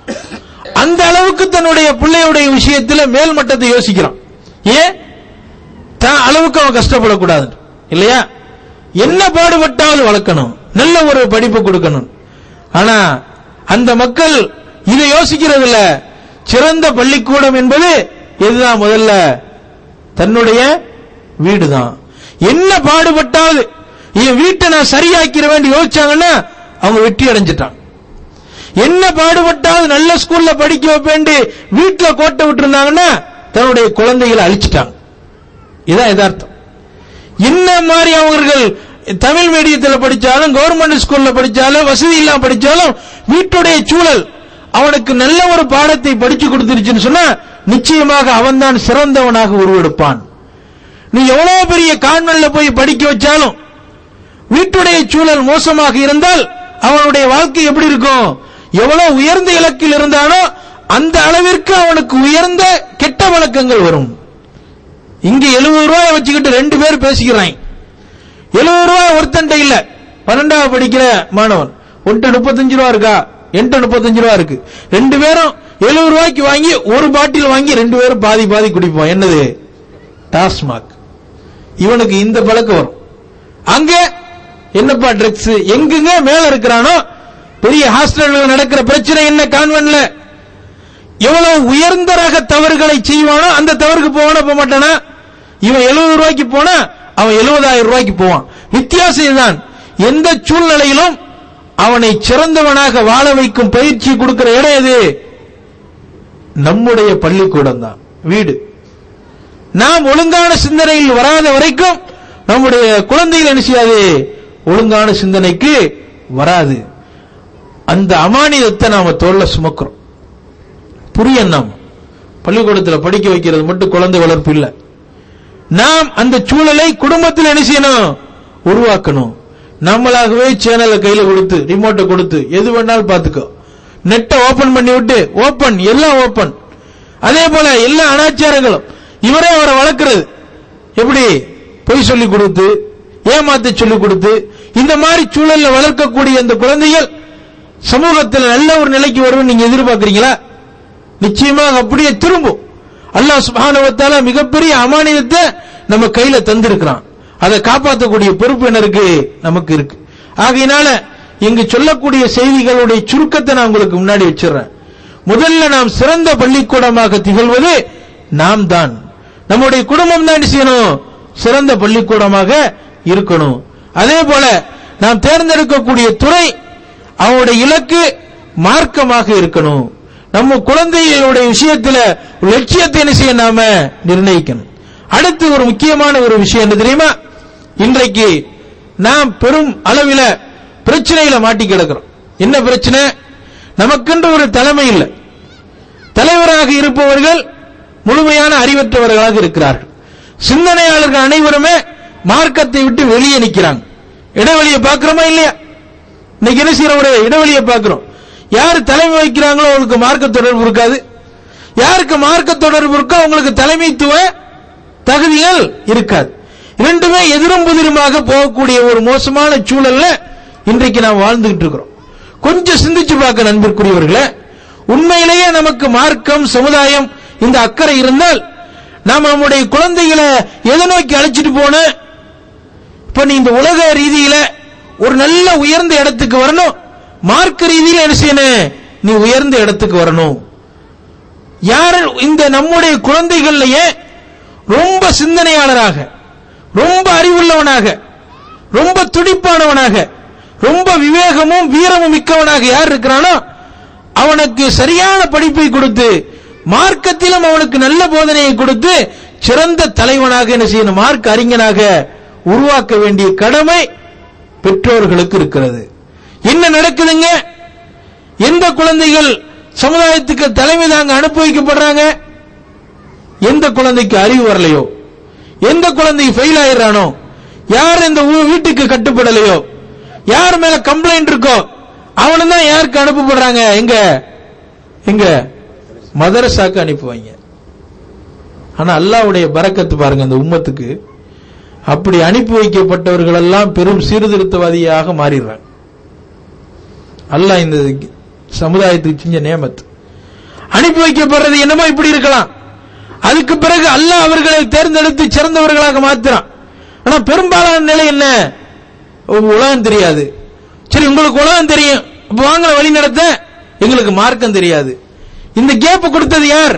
[SPEAKER 2] அந்த அளவுக்கு தன்னுடைய பிள்ளையுடைய விஷயத்துல மேல் மட்டத்தை யோசிக்கிறான் ஏன் தான் அளவுக்கு அவன் கஷ்டப்படக்கூடாது இல்லையா என்ன பாடுபட்டாவது வளர்க்கணும் நல்ல ஒரு படிப்பு கொடுக்கணும் ஆனா அந்த மக்கள் இதை யோசிக்கிறது இல்ல சிறந்த பள்ளிக்கூடம் என்பது இதுதான் முதல்ல தன்னுடைய வீடுதான் என்ன பாடுபட்டாவது என் வீட்டை நான் சரியாக்கிற வேண்டி யோசிச்சாங்கன்னா அவங்க வெற்றி அடைஞ்சிட்டான் என்ன பாடுபட்டாவது நல்ல ஸ்கூல்ல படிக்க வைப்பேண்டு வீட்டுல கோட்டை விட்டுருந்தாங்கன்னா தன்னுடைய குழந்தைகளை அழிச்சிட்டாங்க இதான் யதார்த்தம் என்ன மாதிரி அவர்கள் தமிழ் மீடியத்தில் படிச்சாலும் கவர்மெண்ட் ஸ்கூல்ல படிச்சாலும் வசதி இல்லாம படிச்சாலும் வீட்டுடைய சூழல் அவனுக்கு நல்ல ஒரு பாடத்தை படிச்சு கொடுத்துருச்சுன்னு சொன்னா நிச்சயமாக அவன்தான் சிறந்தவனாக உருவெடுப்பான் நீ எவ்வளவு பெரிய கான்வென்ட்ல போய் படிக்க வச்சாலும் வீட்டுடைய சூழல் மோசமாக இருந்தால் அவனுடைய வாழ்க்கை எப்படி இருக்கும் எவ்வளவு உயர்ந்த இலக்கில் இருந்தானோ அந்த அளவிற்கு அவனுக்கு உயர்ந்த கெட்ட வழக்கங்கள் வரும் இங்க எழுபது ரூபாய் வச்சுக்கிட்டு ரெண்டு பேர் பேசிக்கிறாங்க எழுபது ரூபாய் ஒருத்தன்ட்ட இல்ல பன்னெண்டாவது படிக்கிற மாணவன் ஒன்ட்ட முப்பத்தஞ்சு ரூபா இருக்கா என்கிட்ட முப்பத்தஞ்சு ரூபா இருக்கு ரெண்டு பேரும் எழுபது ரூபாய்க்கு வாங்கி ஒரு பாட்டில் வாங்கி ரெண்டு பேரும் பாதி பாதி குடிப்போம் என்னது டாஸ்மாக் இவனுக்கு இந்த பழக்கம் வரும் அங்க என்னப்பா ட்ரக்ஸ் எங்குங்க மேல இருக்கிறானோ பெரிய ஹாஸ்டல்கள் நடக்கிற பிரச்சனை என்ன கான்வென்ட்ல எவ்வளவு உயர்ந்த ரக தவறுகளை செய்வானோ அந்த தவறுக்கு போவானா போக மாட்டானா இவன் எழுபது ரூபாய்க்கு போனா அவன் எழுபதாயிரம் ரூபாய்க்கு போவான் வித்தியாசம் இதுதான் எந்த சூழ்நிலையிலும் அவனை சிறந்தவனாக வாழ வைக்கும் பயிற்சி கொடுக்கிற இடம் எது நம்முடைய பள்ளிக்கூடம் தான் வீடு நாம் ஒழுங்கான சிந்தனையில் வராத வரைக்கும் நம்முடைய குழந்தைகள் என்ன செய்யாது ஒழுங்கான சிந்தனைக்கு வராது அந்த அமானிதத்தை நாம தோல்ல சுமக்கிறோம் புரிய நாம் பள்ளிக்கூடத்தில் படிக்க வைக்கிறது மட்டும் குழந்தை வளர்ப்பு இல்ல நாம் அந்த சூழலை குடும்பத்தில் என்ன செய்யணும் உருவாக்கணும் நம்மளாகவே சேனலை கையில கொடுத்து ரிமோட்டை கொடுத்து எது வேணாலும் பாத்துக்கோ நெட்டை ஓபன் பண்ணி விட்டு ஓபன் எல்லாம் ஓபன் அதே போல எல்லா அனாச்சாரங்களும் இவரே அவரை வளர்க்கிறது எப்படி பொய் சொல்லி கொடுத்து ஏமாத்த சொல்லி கொடுத்து இந்த மாதிரி சூழல்ல வளர்க்கக்கூடிய இந்த குழந்தைகள் சமூகத்தில் நல்ல ஒரு நிலைக்கு வரும் நீங்க எதிர்பார்க்கறீங்களா நிச்சயமாக அப்படியே திரும்பும் அல்லாஹ் சுபானுவத்தால மிகப்பெரிய அமானியத்தை நம்ம கையில தந்திருக்கிறான் அதை காப்பாற்றக்கூடிய பொறுப்பு என்ன இருக்கு நமக்கு இருக்கு ஆகையினால இங்கு சொல்லக்கூடிய செய்திகளுடைய சுருக்கத்தை நான் உங்களுக்கு முன்னாடி வச்சிடுறேன் முதல்ல நாம் சிறந்த பள்ளிக்கூடமாக திகழ்வது நாம் தான் நம்முடைய குடும்பம் தான் என்ன செய்யணும் சிறந்த பள்ளிக்கூடமாக இருக்கணும் அதே போல நாம் தேர்ந்தெடுக்கக்கூடிய துறை அவனுடைய இலக்கு மார்க்கமாக இருக்கணும் நம்ம குழந்தைகளுடைய விஷயத்துல ஒரு லட்சியத்தை என்ன செய்ய நாம நிர்ணயிக்கணும் அடுத்து ஒரு முக்கியமான ஒரு விஷயம் என்ன தெரியுமா இன்றைக்கு நாம் பெரும் அளவில பிரச்சனையில மாட்டி கிடக்கிறோம் என்ன பிரச்சனை நமக்கென்று ஒரு தலைமை இல்லை தலைவராக இருப்பவர்கள் முழுமையான அறிவற்றவர்களாக இருக்கிறார்கள் சிந்தனையாளர்கள் அனைவருமே மார்க்கத்தை விட்டு வெளியே நிக்கிறாங்க இடைவெளியை பார்க்கிறோமா இல்லையா இன்னைக்கு என்ன செய்யறோம் ஒரு இடைவெளியை பார்க்கிறோம் யார் தலைமை வைக்கிறாங்களோ அவங்களுக்கு மார்க்க தொடர்பு இருக்காது யாருக்கு மார்க்க தொடர்பு இருக்கோ அவங்களுக்கு தலைமைத்துவ தகுதிகள் இருக்காது இரண்டுமே எதிரும் புதிருமாக போகக்கூடிய ஒரு மோசமான சூழல்ல இன்றைக்கு நாம் வாழ்ந்துகிட்டு இருக்கிறோம் கொஞ்சம் சிந்திச்சு பார்க்க நண்பிற்குரியவர்களே உண்மையிலேயே நமக்கு மார்க்கம் சமுதாயம் இந்த அக்கறை இருந்தால் நாம் நம்முடைய குழந்தைகளை எதை நோக்கி அழைச்சிட்டு போன இப்ப நீ இந்த உலக ரீதியில ஒரு நல்ல உயர்ந்த இடத்துக்கு வரணும் மார்க்க ரீதியில என்ன செய்யணும் நீ உயர்ந்த இடத்துக்கு வரணும் யார் இந்த நம்முடைய குழந்தைகள்லயே ரொம்ப சிந்தனையாளராக ரொம்ப அறிவுள்ளவனாக ரொம்ப துடிப்பானவனாக ரொம்ப விவேகமும் வீரமும் மிக்கவனாக யார் இருக்கிறானோ அவனுக்கு சரியான படிப்பை கொடுத்து மார்க்கத்திலும் அவனுக்கு நல்ல போதனையை கொடுத்து சிறந்த தலைவனாக என்ன செய்யணும் மார்க் அறிஞனாக உருவாக்க வேண்டிய கடமை பெற்றோர்களுக்கு இருக்கிறது என்ன நடக்குதுங்க எந்த குழந்தைகள் சமுதாயத்துக்கு தலைமை தாங்க அனுப்பி வைக்கப்படுறாங்க எந்த குழந்தைக்கு அறிவு வரலையோ எந்த குழந்தை ஃபெயில் ஆயிடுறானோ யார் இந்த ஊ- வீட்டுக்கு கட்டுப்படலையோ யார் மேல கம்ப்ளைண்ட் இருக்கோ அவனு தான் யாருக்கு அனுப்பப்படுறாங்க எங்க எங்க மதரசாக்கு அனுப்புவாங்க ஆனா அல்லாஹ்வுடைய பரக்கத்து பாருங்க இந்த உம்மத்துக்கு அப்படி அனுப்பி வைக்கப்பட்டவர்கள் எல்லாம் பெரும் சீர்திருத்தவாதியாக மாறிடுறாங்க அல்லாஹ் இந்த சமுதாயத்துக்கு செஞ்ச நியமத்து அனுப்பி வைக்கப்படுறது என்னமோ இப்படி இருக்கலாம் அதுக்கு பிறகு அல்லாஹ் அவர்களை தேர்ந்தெடுத்து சிறந்தவர்களாக மாத்துறான் ஆனா பெரும்பாலான நிலை என்ன உங்க உலகம் தெரியாது சரி உங்களுக்கு உலகம் தெரியும் அப்ப வாங்க வழி நடத்த எங்களுக்கு மார்க்கம் தெரியாது இந்த கேப் கொடுத்தது யார்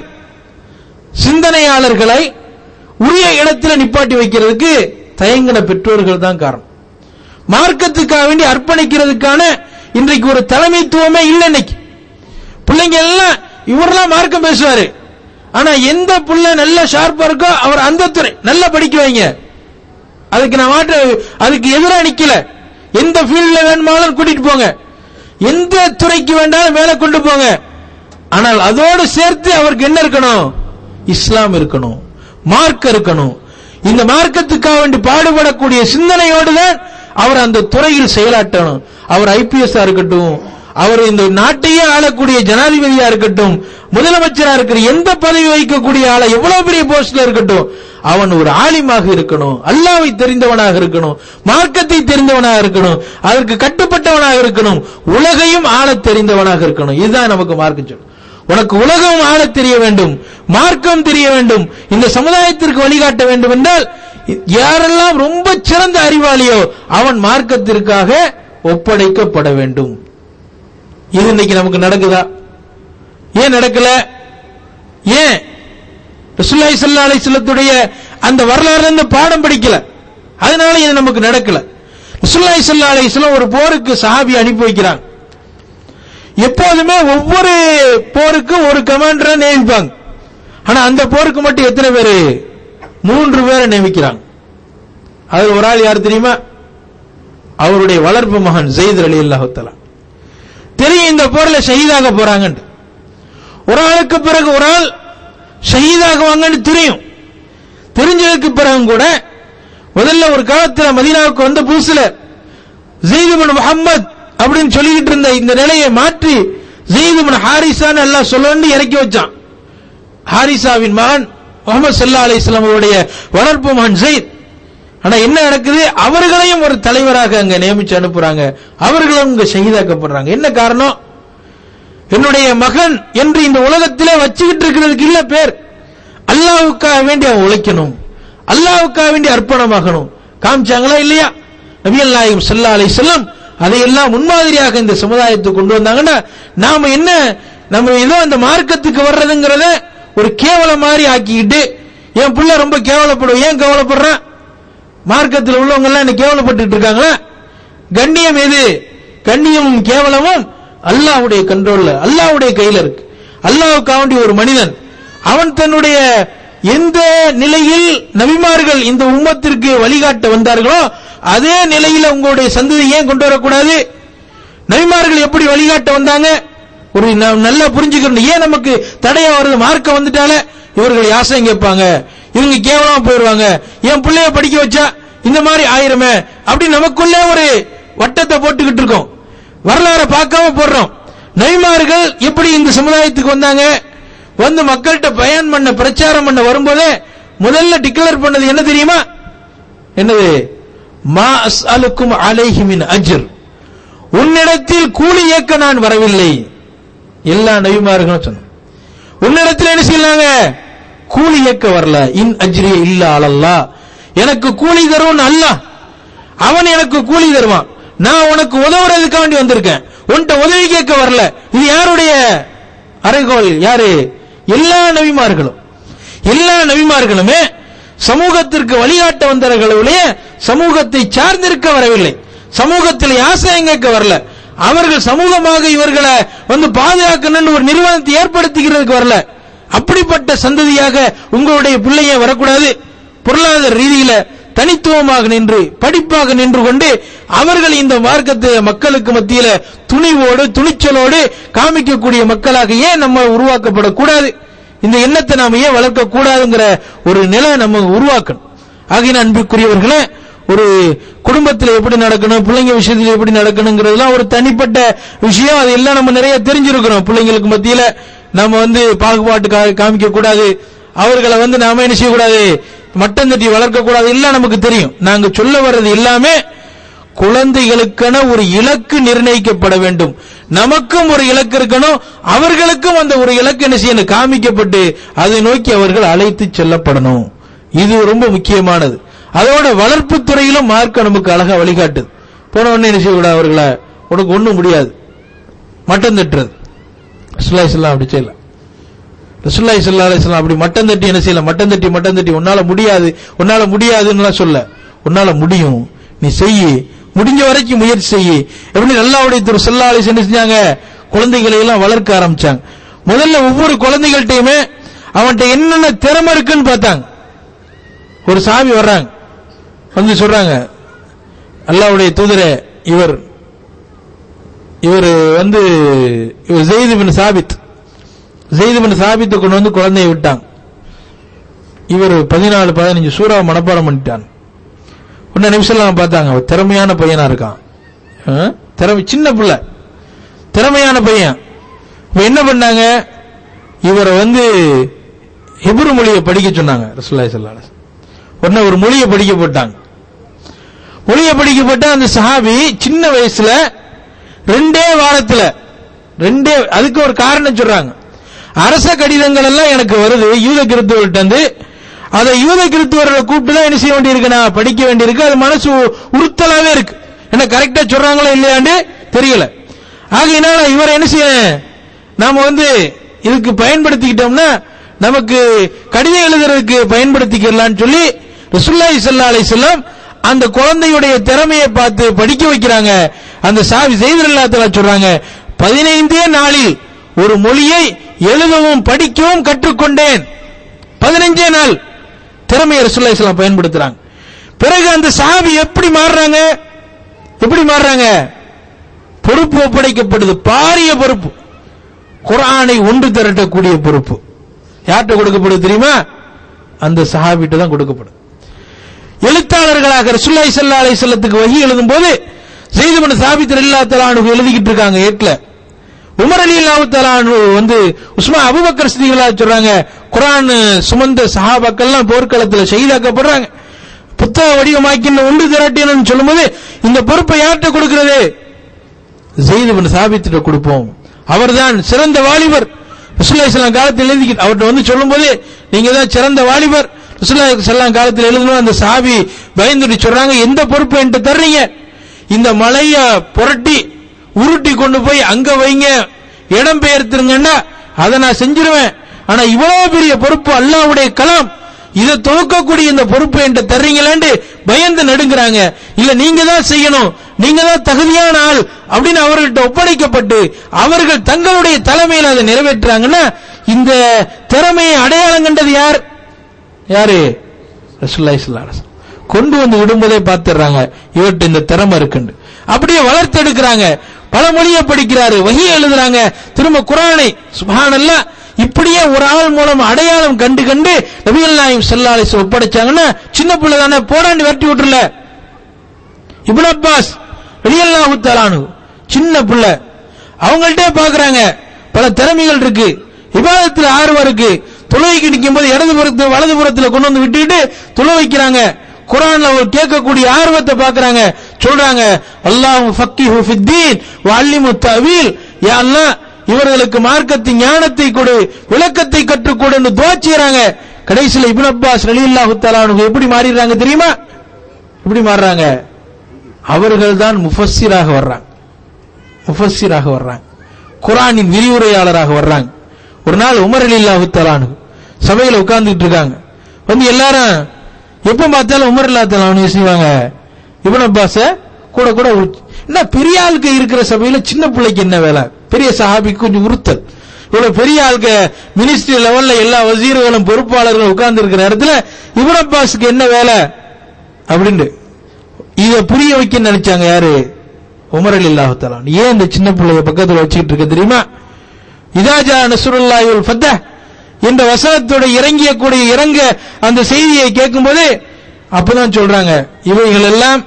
[SPEAKER 2] சிந்தனையாளர்களை உரிய இடத்துல நிப்பாட்டி வைக்கிறதுக்கு தயங்கின பெற்றோர்கள் தான் காரணம் மார்க்கத்துக்காக வேண்டி அர்ப்பணிக்கிறதுக்கான இன்றைக்கு ஒரு தலைமைத்துவமே இல்லை இன்னைக்கு பிள்ளைங்க எல்லாம் இவரெல்லாம் மார்க்கம் பேசுவாரு ஆனா எந்த புள்ள நல்ல ஷார்ப்பா இருக்கோ அவர் அந்த துறை நல்லா படிக்க வைங்க அதுக்கு நான் மாற்ற அதுக்கு எதிராக நிக்கல எந்த ஃபீல்ட்ல வேணுமானாலும் கூட்டிட்டு போங்க எந்த துறைக்கு வேண்டாலும் மேல கொண்டு போங்க ஆனால் அதோடு சேர்த்து அவருக்கு என்ன இருக்கணும் இஸ்லாம் இருக்கணும் மார்க்க இருக்கணும் இந்த மார்க்கத்துக்காக வேண்டி பாடுபடக்கூடிய சிந்தனையோடு தான் அவர் அந்த துறையில் செயலாற்றணும் அவர் ஐபிஎஸ் இருக்கட்டும் அவர் இந்த நாட்டையே ஆளக்கூடிய ஜனாதிபதியா இருக்கட்டும் முதலமைச்சரா இருக்கிற எந்த பதவி வகிக்கக்கூடிய ஆளை எவ்வளவு பெரிய போஸ்ட்ல இருக்கட்டும் அவன் ஒரு ஆலிமாக இருக்கணும் அல்லாவை தெரிந்தவனாக இருக்கணும் மார்க்கத்தை தெரிந்தவனாக இருக்கணும் அதற்கு கட்டுப்பட்டவனாக இருக்கணும் உலகையும் ஆளத் தெரிந்தவனாக இருக்கணும் இதுதான் நமக்கு மார்க்கம் சொல்லும் உனக்கு உலகம் ஆளத் தெரிய வேண்டும் மார்க்கம் தெரிய வேண்டும் இந்த சமுதாயத்திற்கு வழிகாட்ட வேண்டும் என்றால் யாரெல்லாம் ரொம்ப சிறந்த அறிவாளியோ அவன் மார்க்கத்திற்காக ஒப்படைக்கப்பட வேண்டும் இது இன்னைக்கு நமக்கு நடக்குதா ஏன் நடக்கல ஏன் ரசூலுல்லாஹி ஸல்லல்லாஹு அலைஹி வஸல்லத்துடைய அந்த வரலாறுல இருந்து பாடம் படிக்கல அதனால இது நமக்கு நடக்கல ரசூலுல்லாஹி ஸல்லல்லாஹு அலைஹி வஸல்லம் ஒரு போருக்கு சஹாபி அனுப்பி வைக்கிறாங்க எப்போதுமே ஒவ்வொரு போருக்கும் ஒரு கமாண்டரை நியமிப்பாங்க ஆனா அந்த போருக்கு மட்டும் எத்தனை பேரு மூன்று பேரை நியமிக்கிறாங்க அது ஒரு ஆள் யார் தெரியுமா அவருடைய வளர்ப்பு மகன் ஜெயித் அலி அல்லாஹுத்தலா தெரியும் இந்த போர்ல ஷஹீதாக போறாங்கன்னு ஒரு ஆளுக்கு பிறகு ஒரு ஆள் ஷஹீதாகுவாங்கன்னு தெரியும் தெரிஞ்சதுக்கு பிறகும் கூட முதல்ல ஒரு காலத்துல மதீனாவுக்கு வந்த புதுசுல ஜெயிதுமன் முகம்மது அப்படின்னு சொல்லிக்கிட்டு இருந்த இந்த நிலையை மாற்றி ஜெயிதுமன் ஹாரிசான்னு எல்லாம் சொல்லணும்னு இறக்கி வச்சான் ஹாரிசாவின் மகன் முகமது சல்லா அலிஸ்லாம் அவருடைய வளர்ப்பு மகன் ஜெயித் ஆனா என்ன நடக்குது அவர்களையும் ஒரு தலைவராக அங்க நியமிச்சு அனுப்புறாங்க அவர்களும் இங்க ஷஹீதாக்கப்படுறாங்க என்ன காரணம் என்னுடைய மகன் என்று இந்த உலகத்திலே வச்சுக்கிட்டு இருக்கிறதுக்கு இல்ல பேர் அல்லாவுக்காக வேண்டி அவன் உழைக்கணும் அல்லாவுக்காக வேண்டி அர்ப்பணமாகணும் காமிச்சாங்களா இல்லையா நபியல் நாயகம் சல்லா அலை செல்லம் அதையெல்லாம் முன்மாதிரியாக இந்த சமுதாயத்துக்கு கொண்டு வந்தாங்கன்னா நாம என்ன நம்ம ஏதோ அந்த மார்க்கத்துக்கு வர்றதுங்கிறத ஒரு கேவலம் மாதிரி ஆக்கிக்கிட்டு என் புள்ள ரொம்ப கேவலப்படும் ஏன் கேவலப்படுறான் மார்க்கத்தில் உள்ளவங்க எல்லாம் என்ன கேவலப்பட்டு இருக்காங்களா கண்ணியம் எது கண்ணியமும் கேவலமும் அல்லாஹ்வுடைய கண்ட்ரோல்ல அல்லாஹ்வுடைய கையில இருக்கு அல்லாஹ்வுக்காக வேண்டி ஒரு மனிதன் அவன் தன்னுடைய எந்த நிலையில் நபிமார்கள் இந்த உம்மத்திற்கு வழிகாட்ட வந்தார்களோ அதே நிலையில உங்களுடைய சந்ததி ஏன் கொண்டு வரக்கூடாது நபிமார்கள் எப்படி வழிகாட்ட வந்தாங்க ஒரு ந- நல்லா புரிஞ்சுக்கணும் ஏன் நமக்கு தடையா வருது மார்க்க வந்துட்டாலே இவர்கள் யாசம் கேட்பாங்க இவங்க கேவலமா போயிடுவாங்க என் பிள்ளைய படிக்க வச்சா இந்த மாதிரி ஆயிருமே அப்படி நமக்குள்ளே ஒரு வட்டத்தை போட்டுக்கிட்டு இருக்கோம் வரலாறை பார்க்காம போடுறோம் நபிமார்கள் எப்படி இந்த சமுதாயத்துக்கு வந்தாங்க வந்து மக்கள்கிட்ட பயன் பண்ண பிரச்சாரம் பண்ண வரும்போதே முதல்ல டிக்ளேர் பண்ணது என்ன தெரியுமா என்னது மா அஸ்அலுக்கும் அலைஹி மின் அஜ்ர் உன்னிடத்தில் கூலி ஏற்க நான் வரவில்லை எல்லா நபிமார்களும் சொன்ன உன்னிடத்தில் என்ன செய்யலாங்க கூலி ஏற்க வரல இன் அஜ்ரி இல்ல அலல்லா எனக்கு கூலி தருவன் அல்லாஹ் அவன் எனக்கு கூலி தருவான் நான் உனக்கு உதவுறதுக்காக வேண்டி வந்திருக்கேன் உன்கிட்ட உதவி கேட்க வரல இது யாருடைய அறைகோல் யாரு எல்லா நபிமார்களும் எல்லா நபிமார்களுமே சமூகத்திற்கு வழிகாட்ட வந்தவர்களுடைய சமூகத்தை சார்ந்திருக்க வரவில்லை சமூகத்தில் யாசகம் கேட்க வரல அவர்கள் சமூகமாக இவர்களை வந்து பாதுகாக்கணும்னு ஒரு நிறுவனத்தை ஏற்படுத்திக்கிறதுக்கு வரல அப்படிப்பட்ட சந்ததியாக உங்களுடைய பிள்ளைய வரக்கூடாது பொருளாதார ரீதியில தனித்துவமாக நின்று படிப்பாக நின்று கொண்டு அவர்கள் இந்த மார்க்கத்தை மக்களுக்கு மத்தியில துணிவோடு துணிச்சலோடு காமிக்கக்கூடிய மக்களாக ஏன் நம்ம உருவாக்கப்படக்கூடாது இந்த எண்ணத்தை நாம ஏன் வளர்க்க கூடாதுங்கிற ஒரு நிலை நம்ம உருவாக்கணும் ஆகிய அன்புக்குரியவர்களே ஒரு குடும்பத்தில் எப்படி நடக்கணும் பிள்ளைங்க விஷயத்தில் எப்படி நடக்கணுங்கிறதுலாம் ஒரு தனிப்பட்ட விஷயம் அது எல்லாம் நம்ம நிறைய தெரிஞ்சிருக்கிறோம் பிள்ளைங்களுக்கு மத்தியில நம்ம வந்து பாகுபாட்டு கா- காமிக்க கூடாது அவர்களை வந்து நாம என்ன செய்யக்கூடாது மட்டம் தட்டி வளர்க்க கூடாது எல்லாம் நமக்கு தெரியும் நாங்க சொல்ல வர்றது எல்லாமே குழந்தைகளுக்கென ஒரு இலக்கு நிர்ணயிக்கப்பட வேண்டும் நமக்கும் ஒரு இலக்கு இருக்கணும் அவர்களுக்கும் அந்த ஒரு இலக்கு என்ன செய்யணும் காமிக்கப்பட்டு அதை நோக்கி அவர்கள் அழைத்து செல்லப்படணும் இது ரொம்ப முக்கியமானது அதோட வளர்ப்பு துறையிலும் மார்க்க நமக்கு அழகா வழிகாட்டுது போன உடனே என்ன செய்யக்கூடாது அவர்களை உனக்கு ஒண்ணும் முடியாது மட்டம் தட்டுறது ரசூலுல்லாஹி ஸல்லல்லாஹு அப்படி செய்யல ரசூலுல்லாஹி ஸல்லல்லாஹு அலைஹி வஸல்லம் அப்படி மட்டம் தட்டி என்ன செய்யல மட்டம் தட்டி மட்டம் தட்டி உன்னால முடியாது உன்னால முடியாதுன்னு சொல்ல உன்னால முடியும் நீ செய்யி முடிஞ்ச வரைக்கும் முயற்சி செய்யி எப்படி நல்லாவுடைய திரு ஸல்லல்லாஹு அலைஹி வஸல்லம் என்ன செஞ்சாங்க குழந்தைகளை எல்லாம் வளர்க்க ஆரம்பிச்சாங்க முதல்ல ஒவ்வொரு குழந்தைகள்கிட்டயுமே அவன்கிட்ட என்னென்ன திறமை இருக்குன்னு பார்த்தாங்க ஒரு சாமி வர்றாங்க வந்து சொல்றாங்க அல்லாஹ்வுடைய தூதரே இவர் இவர் வந்து இவர் ஜெயிது பின் சாபித் ஜெயிது பின் சாபித்தை கொண்டு வந்து குழந்தையை விட்டாங்க இவர் பதினாலு பதினஞ்சு சூறா மனப்பாடம் பண்ணிட்டான் உடனே நிமிஷம் பார்த்தாங்க அவன் திறமையான பையனா இருக்கான் ஆ? திறமை சின்ன பிள்ளை திறமையான பையன் இப்ப என்ன பண்ணாங்க இவரை வந்து ஹிப்ரு மொழியை படிக்க சொன்னாங்க ரசூலுல்லாஹி ஸல்லல்லாஹு அலைஹி வஸல்லம். உடனே ஒரு மொழியை படிக்க போட்டாங்க மொழியை படிக்கப்பட்ட அந்த சஹாபி சின்ன வயசுல ரெண்டே வாரத்துல ரெண்டே அதுக்கு ஒரு காரணம் சொல்றாங்க அரச கடிதங்கள் எல்லாம் எனக்கு வருது யூத கிறிஸ்துவர்கிட்ட இருந்து அதை யூத கிறிஸ்துவர்களை கூப்பிட்டு தான் என்ன செய்ய வேண்டியிருக்கு நான் படிக்க வேண்டியிருக்கு அது மனசு உ- உறுத்தலாவே இருக்கு என்ன கரெக்டா சொல்றாங்களோ இல்லையாண்டு தெரியல ஆகையினால இவரை என்ன செய்ய நாம வந்து இதுக்கு பயன்படுத்திக்கிட்டோம்னா நமக்கு கடிதம் எழுதுறதுக்கு பயன்படுத்திக்கலாம்னு சொல்லி ரசூலுல்லாஹி ஸல்லல்லாஹு அலைஹி வஸல்லம் அந்த குழந்தையுடைய திறமையை பார்த்து படிக்க வைக்கிறாங்க அந்த சாவி செய்திரல்லாத்தலா சொல்றாங்க பதினைந்தே நாளில் ஒரு மொழியை எழுதவும் படிக்கவும் கற்றுக்கொண்டேன் பதினஞ்சே நாள் திறமையை ரசூலுல்லாஹி ஸல்லல்லாஹு அலைஹி வஸல்லம் பயன்படுத்துறாங்க பிறகு அந்த சாவி எப்படி மாறுறாங்க எப்படி மாறுறாங்க பொறுப்பு ஒப்படைக்கப்படுது பாரிய பொறுப்பு குர்ஆனை ஒன்று திரட்டக்கூடிய பொறுப்பு யார்கிட்ட கொடுக்கப்படுது தெரியுமா அந்த சஹாபிட்ட தான் கொடுக்கப்படும் எழுத்தாளர்களாக ரசூலுல்லாஹி ஸல்லல்லாஹு அலைஹி வஸல்லத்துக்கு வஹி எழுதும்போது ஸெய்து பின் சாபித் ரலியல்லாஹு தஆலா அன்ஹு எழுதிக்கிட்டு இருக்காங்க ஏட்ல உமர் ரலியல்லாஹு தஆலா அன்ஹு வந்து உஸ்மான் அபூபக்கர் சித்திகளாக சொல்றாங்க குர்ஆன் சுமந்த சஹாபாக்கள்லாம் போர்க்களத்துல ஷஹீதாக்கப்படுறாங்க புத்தக வடிவமாக்கின ஒன்று திரட்டினு சொல்லும்போது இந்த பொறுப்பை யார்கிட்ட கொடுக்கிறது ஜெயிது பின் சாபித்திட்ட கொடுப்போம் அவர்தான் சிறந்த வாலிபர் ரசூலுல்லாஹி ஸல்லல்லாஹு காலத்தில் எழுதி அவர்கிட்ட வந்து சொல்லும்போது நீங்க தான் சிறந்த வாலிபர் ரசூலுல்லாஹி ஸல்லல்லாஹு காலத்தில் எழுதணும் அந்த சாபி பயந்துட்டு சொல்றாங்க எந்த பொறுப்பு என்கிட்ட தர்றீங்க இந்த மலைய புரட்டி உருட்டி கொண்டு போய் அங்க வைங்க இடம் பெயர்த்துருங்கன்னா அதை நான் செஞ்சிருவேன் ஆனா இவ்வளவு பெரிய பொறுப்பு அல்லாஹ்வுடைய கலாம் இதை துவக்கக்கூடிய இந்த பொறுப்பு என்கிட்ட தர்றீங்களான்னு பயந்து நடுங்கிறாங்க இல்ல நீங்க தான் செய்யணும் நீங்க தான் தகுதியான ஆள் அப்படின்னு அவர்கள்ட்ட ஒப்படைக்கப்பட்டு அவர்கள் தங்களுடைய தலைமையில் அதை நிறைவேற்றுறாங்கன்னா இந்த திறமையை அடையாளம் கண்டது யார் யாரு ரசூலுல்லாஹி ஸல்லல்லாஹு அலைஹி வஸல்லம். கொண்டு வந்து விடும்போதே பார்த்துடுறாங்க இவர்கிட்ட இந்த திறமை இருக்குண்டு அப்படியே வளர்த்தெடுக்கிறாங்க பல மொழியை படிக்கிறாரு வகி எழுதுறாங்க திரும்ப குரானை சுபஹானல்லாஹ் இப்படியே ஒரு ஆள் மூலம் அடையாளம் கண்டு கண்டு நபிகள் நாயம் ஸல்லல்லாஹு அலைஹி வஸல்லம் ஒப்படைச்சாங்கன்னா சின்ன பிள்ளை தானே போடாண்டு விரட்டி விட்டுறல இப்னு அப்பாஸ் ரலியல்லாஹு தஆலானு சின்ன பிள்ளை அவங்கள்ட்டே பாக்குறாங்க பல திறமைகள் இருக்கு இபாதத்துல ஆர்வம் இருக்கு தொழுகைக்கு நிற்கும் போது இடது புறத்து வலது புறத்துல கொண்டு வந்து விட்டுட்டு தொழு வைக்கிறாங்க குரான்ல அவர் கேட்கக்கூடிய ஆர்வத்தை பாக்குறாங்க சொல்றாங்க அல்லாஹ் ஃபக்கிஹு ஃபித்தீன் வஅல்லிமு தஅவீல் யா அல்லாஹ் இவர்களுக்கு மார்க்கத்தின் ஞானத்தை கொடு விளக்கத்தை கற்றுக் கொடுன்னு துஆ செய்றாங்க கடைசியில் இப்னு அப்பாஸ் ரலியல்லாஹு தஆலா அன்ஹு எப்படி மாறிடுறாங்க தெரியுமா எப்படி மாறுறாங்க அவர்கள் தான் முஃபஸ்ஸிராக வர்றாங்க முஃபஸ்ஸிராக வர்றாங்க குர்ஆனின் விரிவுரையாளராக வர்றாங்க ஒரு நாள் உமர் ரலியல்லாஹு தஆலா அன்ஹு சபையில உட்கார்ந்துட்டு இருக்காங்க வந்து எல்லாரும் எப்ப பார்த்தாலும் உமர் ரலியல்லாஹு தஆலா அன்ஹு செய்வாங்க இப்னு அப்பாஸ கூட கூட உரிச்சு- என்ன பெரிய ஆளுக்கு இருக்கிற சபையில சின்ன பிள்ளைக்கு என்ன வேலை பெரிய சஹாபிக்கு கொஞ்சம் உறுத்தல் இவ்வளவு பெரிய ஆளுக்கு மினிஸ்ட்ரி லெவல்ல எல்லா வசீர்களும் பொறுப்பாளர்களும் உட்கார்ந்து இருக்கிற இடத்துல இப்னு அப்பாஸுக்கு என்ன வேலை அப்படின்னு இத புரிய வைக்க நினைச்சாங்க யாரு உமர் அலி அல்லாஹு ஏன் இந்த சின்ன பிள்ளைய பக்கத்துல வச்சுக்கிட்டு இருக்க தெரியுமா இதாஜா நசுருல்லாஹி வல் ஃபத்தஹ் என்ற வசனத்தோட இறங்கிய கூடிய இறங்க அந்த செய்தியை கேட்கும்போது அப்பதான் சொல்றாங்க இவைகள் எல்லாம்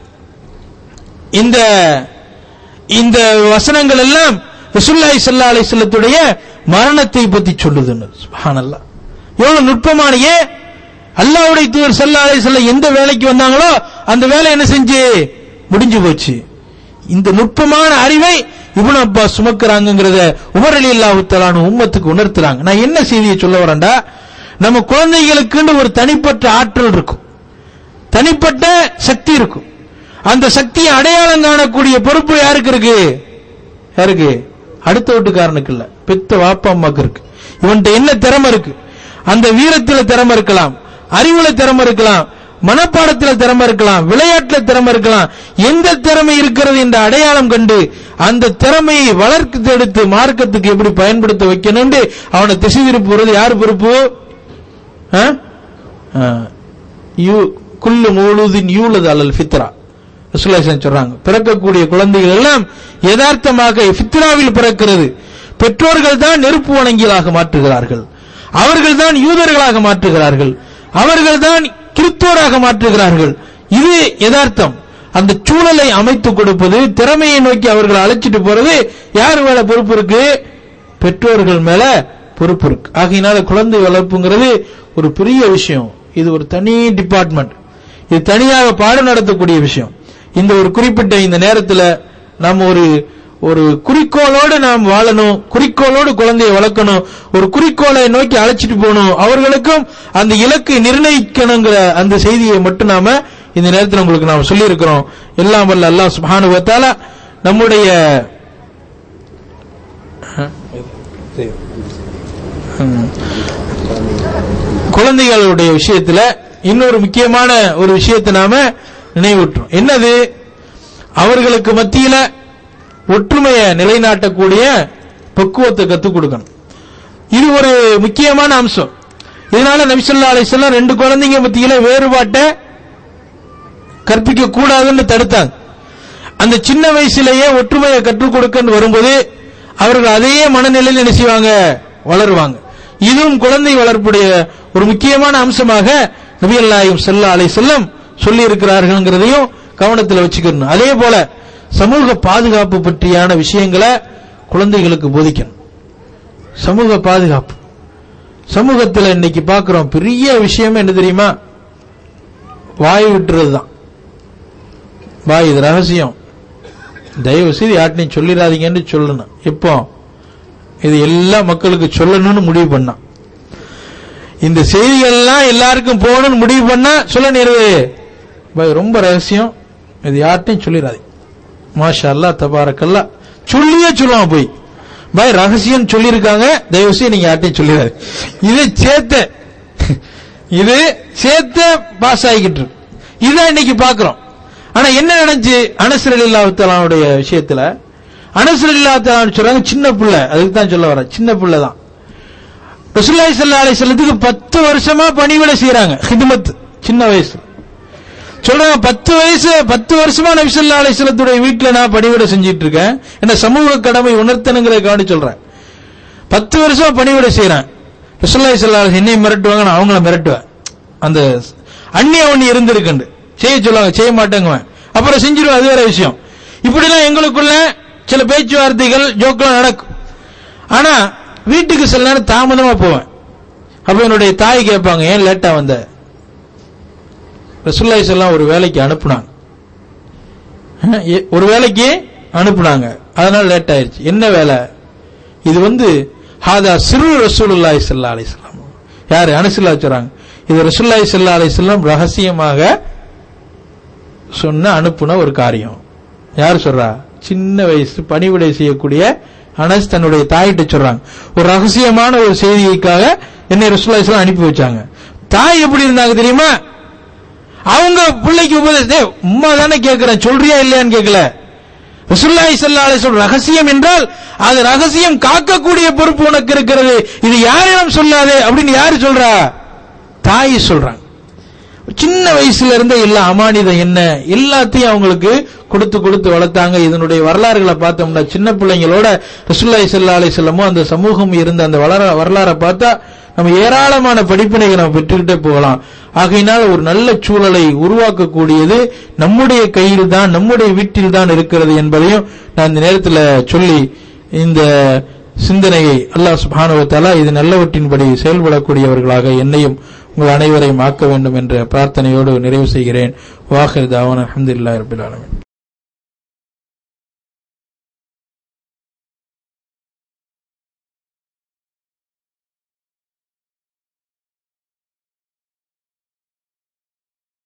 [SPEAKER 2] இந்த இந்த வசனங்கள் எல்லாம் ரசூலுல்லாஹி ஸல்லல்லாஹு அலைஹி வஸல்லத்துடைய மரணத்தை பத்தி சொல்லுதுன்னு சுப்ஹானல்லாஹ் எவ்வளவு நுட்பமான ஏன் அல்லாஹ்வுடைய தூதர் ஸல்லல்லாஹு அலைஹி வஸல்லம் எந்த வேலைக்கு வந்தாங்களோ அந்த வேலை என்ன செஞ்சு முடிஞ்சு போச்சு இந்த நுட்பமான அறிவை இப்னு அப்பாஸ் சுமக்குறாங்கங்கறத உமர் அலி அல்லாஹு தஆலானு உம்மத்துக்கு உணர்த்துறாங்க நான் என்ன செய்தியை சொல்ல வரேன்டா நம்ம குழந்தைகளுக்குன்னு ஒரு தனிப்பட்ட ஆற்றல் இருக்கும் தனிப்பட்ட சக்தி இருக்கும் அந்த சக்தியை அடையாளம் காணக்கூடிய பொறுப்பு யாருக்கு இருக்கு யாருக்கு அடுத்த வீட்டுக்காரனுக்கு இல்ல பெத்த வாப்பா அம்மாக்கு இருக்கு இவன்ட்ட என்ன திறமை இருக்கு அந்த வீரத்துல திறமை இருக்கலாம் அறிவுல திறமை இருக்கலாம் மனப்பாடத்துல திறமை இருக்கலாம் விளையாட்டுல திறமை இருக்கலாம் எந்த திறமை இருக்கிறது என்ற அடையாளம் கண்டு அந்த திறமையை வளர்த்து எடுத்து மார்க்கத்துக்கு எப்படி பயன்படுத்த வைக்கணும்னு அவனை திசை திருப்புறது யார் பொறுப்பு ஆ? ஆ. யூ- குல்லு மௌலூதின் யூலது அலல் ஃபித்ரா ரசூலுல்லாஹி சொல்றாங்க பிறக்கக்கூடிய குழந்தைகள் எல்லாம் யதார்த்தமாக ஃபித்ராவில் பிறக்கிறது பெற்றோர்கள் தான் நெருப்பு வணங்கியலாக மாற்றுகிறார்கள் அவர்கள் தான் யூதர்களாக மாற்றுகிறார்கள் அவர்கள் தான் கிறிஸ்தவராக மாற்றுகிறார்கள் இது யதார்த்தம் அந்த சூழலை அமைத்துக் கொடுப்பது திறமையை நோக்கி அவர்கள் அழைச்சிட்டு போறது யார் மேல பொறுப்பு இருக்கு பெற்றோர்கள் மேல பொறுப்பு இருக்கு ஆகையினால குழந்தை வளர்ப்புங்கிறது ஒரு பெரிய விஷயம் இது ஒரு தனி டிபார்ட்மெண்ட் இது தனியாக பாடம் நடத்தக்கூடிய விஷயம் இந்த ஒரு குறிப்பிட்ட இந்த நேரத்துல நம்ம ஒரு ஒரு குறிக்கோளோடு நாம் வாழணும் குறிக்கோளோடு குழந்தையை வளர்க்கணும் ஒரு குறிக்கோளை நோக்கி அழைச்சிட்டு போகணும் அவர்களுக்கும் அந்த இலக்கை நிர்ணயிக்கணுங்கிற அந்த செய்தியை மட்டும் நாம இந்த நேரத்தில் உங்களுக்கு நாம் சொல்லி இருக்கிறோம் எல்லாம் வல்ல அல்லாஹ் சுப்ஹானஹு வ தஆலா நம்முடைய ம். குழந்தைகளுடைய விஷயத்துல இன்னொரு முக்கியமான ஒரு விஷயத்தை நாம நினைவூட்டுறோம் என்னது அவர்களுக்கு மத்தியில ஒற்றுமையை நிலைநாட்டக்கூடிய பக்குவத்தை கத்துக் கொடுக்கணும் இது ஒரு முக்கியமான அம்சம் இதனால நபிசல்லா அலிஸ்லாம் ரெண்டு குழந்தைங்க மத்தியில வேறுபாட்டை கற்பிக்க கூடாதுன்னு தடுத்தாங்க அந்த சின்ன வயசுலயே ஒற்றுமையை கற்றுக் கொடுக்கன்னு வரும்போது அவர்கள் அதே மனநிலையில் என்ன செய்வாங்க வளருவாங்க இதுவும் குழந்தை வளர்ப்புடைய ஒரு முக்கியமான அம்சமாக நபியல்லாயும் செல்லா அலை செல்லம் சொல்லி இருக்கிறார்கள்ங்கிறதையும் கவனத்தில் வச்சுக்கணும் அதே போல சமூக பாதுகாப்பு பற்றியான விஷயங்களை குழந்தைகளுக்கு போதிக்கணும் சமூக பாதுகாப்பு சமூகத்தில் இன்னைக்கு பார்க்கிறோம் பெரிய விஷயம் என்ன தெரியுமா வாய் விட்டுறது தான் வாய் இது ரகசியம் தயவு செய்து யார்ட்டையும் சொல்லிடாதீங்கன்னு சொல்லணும் இப்போ இது எல்லா மக்களுக்கு சொல்லணும்னு முடிவு பண்ணான் இந்த செய்திகள்லாம் எல்லாருக்கும் போகணும்னு முடிவு பண்ணா சொல்ல நேருவே பாய் ரொம்ப ரகசியம் இது யார்ட்டையும் சொல்லிடாதீங்க மாஷா அல்லா தபாரக்கல்லா சொல்லியே சொல்லுவான் போய் பாய் ரகசியம் சொல்லியிருக்காங்க தயவு செய்து நீங்க யார்ட்டையும் சொல்லிடாது இது சேர்த்த இது சேர்த்த பாஸ் ஆகிக்கிட்டு இருக்கு. இதான் இன்னைக்கு பாக்குறோம் ஆனா என்ன நடந்துச்சு அனசர் இல்லாத்தலாவுடைய விஷயத்துல அனசர் இல்லாத்தலான்னு சொல்றாங்க சின்ன பிள்ளை அதுக்கு தான் சொல்ல வர சின்ன பிள்ளை தான் ரசூலுல்லாஹி ஸல்லல்லாஹு அலைஹி வஸல்லத்துக்கு பத்து வருஷமா பணிவிடை செய்யறாங்க ஹிதமத் சின்ன வயசு சொல்றாங்க பத்து வயசு பத்து வருஷமா நபி ஸல்லல்லாஹு அலைஹி வஸல்லத்துடைய வீட்டுல நான் பணிவிடை செஞ்சிட்டு இருக்கேன் என்ன சமூக கடமை உணர்த்தணுங்கிற காண்டி சொல்றேன் பத்து வருஷமா பணிவிடை செய்யறேன் ரசூலுல்லாஹி ஸல்லல்லாஹு அலைஹி என்னையும் மிரட்டுவாங்க நான் அவங்கள மிரட்டுவேன் அந்த அந்நிய ஒண்ணு இருந்திருக்குண்டு செய்ய சொல்லுவாங்க செய்ய மாட்டேங்குவேன் அப்புறம் செஞ்சிருவேன் அது வேற விஷயம் இப்படிலாம் எங்களுக்குள்ள சில பேச்சுவார்த்தைகள் ஜோக்கெல்லாம் நடக்கும் ஆனா வீட்டுக்கு சில நேரம் தாமதமா போவேன் அப்ப என்னுடைய தாய் கேட்பாங்க ஏன் லேட்டா வந்த ரசூல்லாய் செல்லாம் ஒரு வேலைக்கு அனுப்புனாங்க அஹ், எ- ஒரு வேலைக்கு அனுப்புனாங்க அதனால லேட் ஆயிருச்சு என்ன வேலை இது வந்து ஹாதா சிறு ரசூலுல்லாஹி ஸல்லல்லாஹு அலைஹி வஸல்லம் யாரு அனசுல்லா சொல்றாங்க இது ரசூலுல்லாஹி ஸல்லல்லாஹு அலைஹி வஸல்லம் ரகசியமாக சொன்ன அனுப்புன ஒரு காரியம் யார் சொல்றா சின்ன வயசு பணிவிடை செய்யக்கூடிய அனஸ் தன்னுடைய தாயிட்ட சொல்றாங்க ஒரு ரகசியமான ஒரு செய்திக்காக என்னை ரசூலுல்லாஹி ஸல்லல்லாஹு அனுப்பி வச்சாங்க தாய் எப்படி இருந்தாங்க தெரியுமா அவங்க பிள்ளைக்கு உபதேசம் உம்மா தானே கேட்கிறேன் சொல்றியா இல்லையான்னு கேட்கல ரசூலுல்லாஹி ஸல்லல்லாஹு அலைஹி வஸல்லம் ரகசியம் என்றால் அது ரகசியம் காக்கக்கூடிய பொறுப்பு உனக்கு இருக்கிறது இது யாரிடம் சொல்லாதே அப்படின்னு யாரு சொல்றா தாய் சொல்றாங்க சின்ன வயசுல இருந்தே எல்லா அமானிதம் என்ன எல்லாத்தையும் அவங்களுக்கு கொடுத்து கொடுத்து வளர்த்தாங்க இதனுடைய வரலாறுகளை பார்த்தோம்னா சின்ன பிள்ளைங்களோட ரசூலுல்லாஹி ஸல்லல்லாஹு அலைஹி வஸல்லமும் அந்த சமூகம் இருந்த அந்த வளர வரலாறை பார்த்தா நம்ம ஏராளமான படிப்பினைகளை நம்ம பெற்றுக்கிட்டே போகலாம் ஆகையினால் ஒரு நல்ல சூழலை உருவாக்கக்கூடியது நம்முடைய கையில் தான் நம்முடைய வீட்டில் தான் இருக்கிறது என்பதையும் நான் இந்த நேரத்தில் சொல்லி இந்த சிந்தனையை அல்லாஹ் சுப்ஹானஹு வ தஆலா இது நல்லவற்றின்படி செயல்படக்கூடியவர்களாக என்னையும் உங்கள் அனைவரையும் ஆக்க வேண்டும் என்ற பிரார்த்தனையோடு நிறைவு செய்கிறேன் வாஹிர் தாவான் அல்ஹம்துலில்லாஹி ரப்பில் ஆலமீன்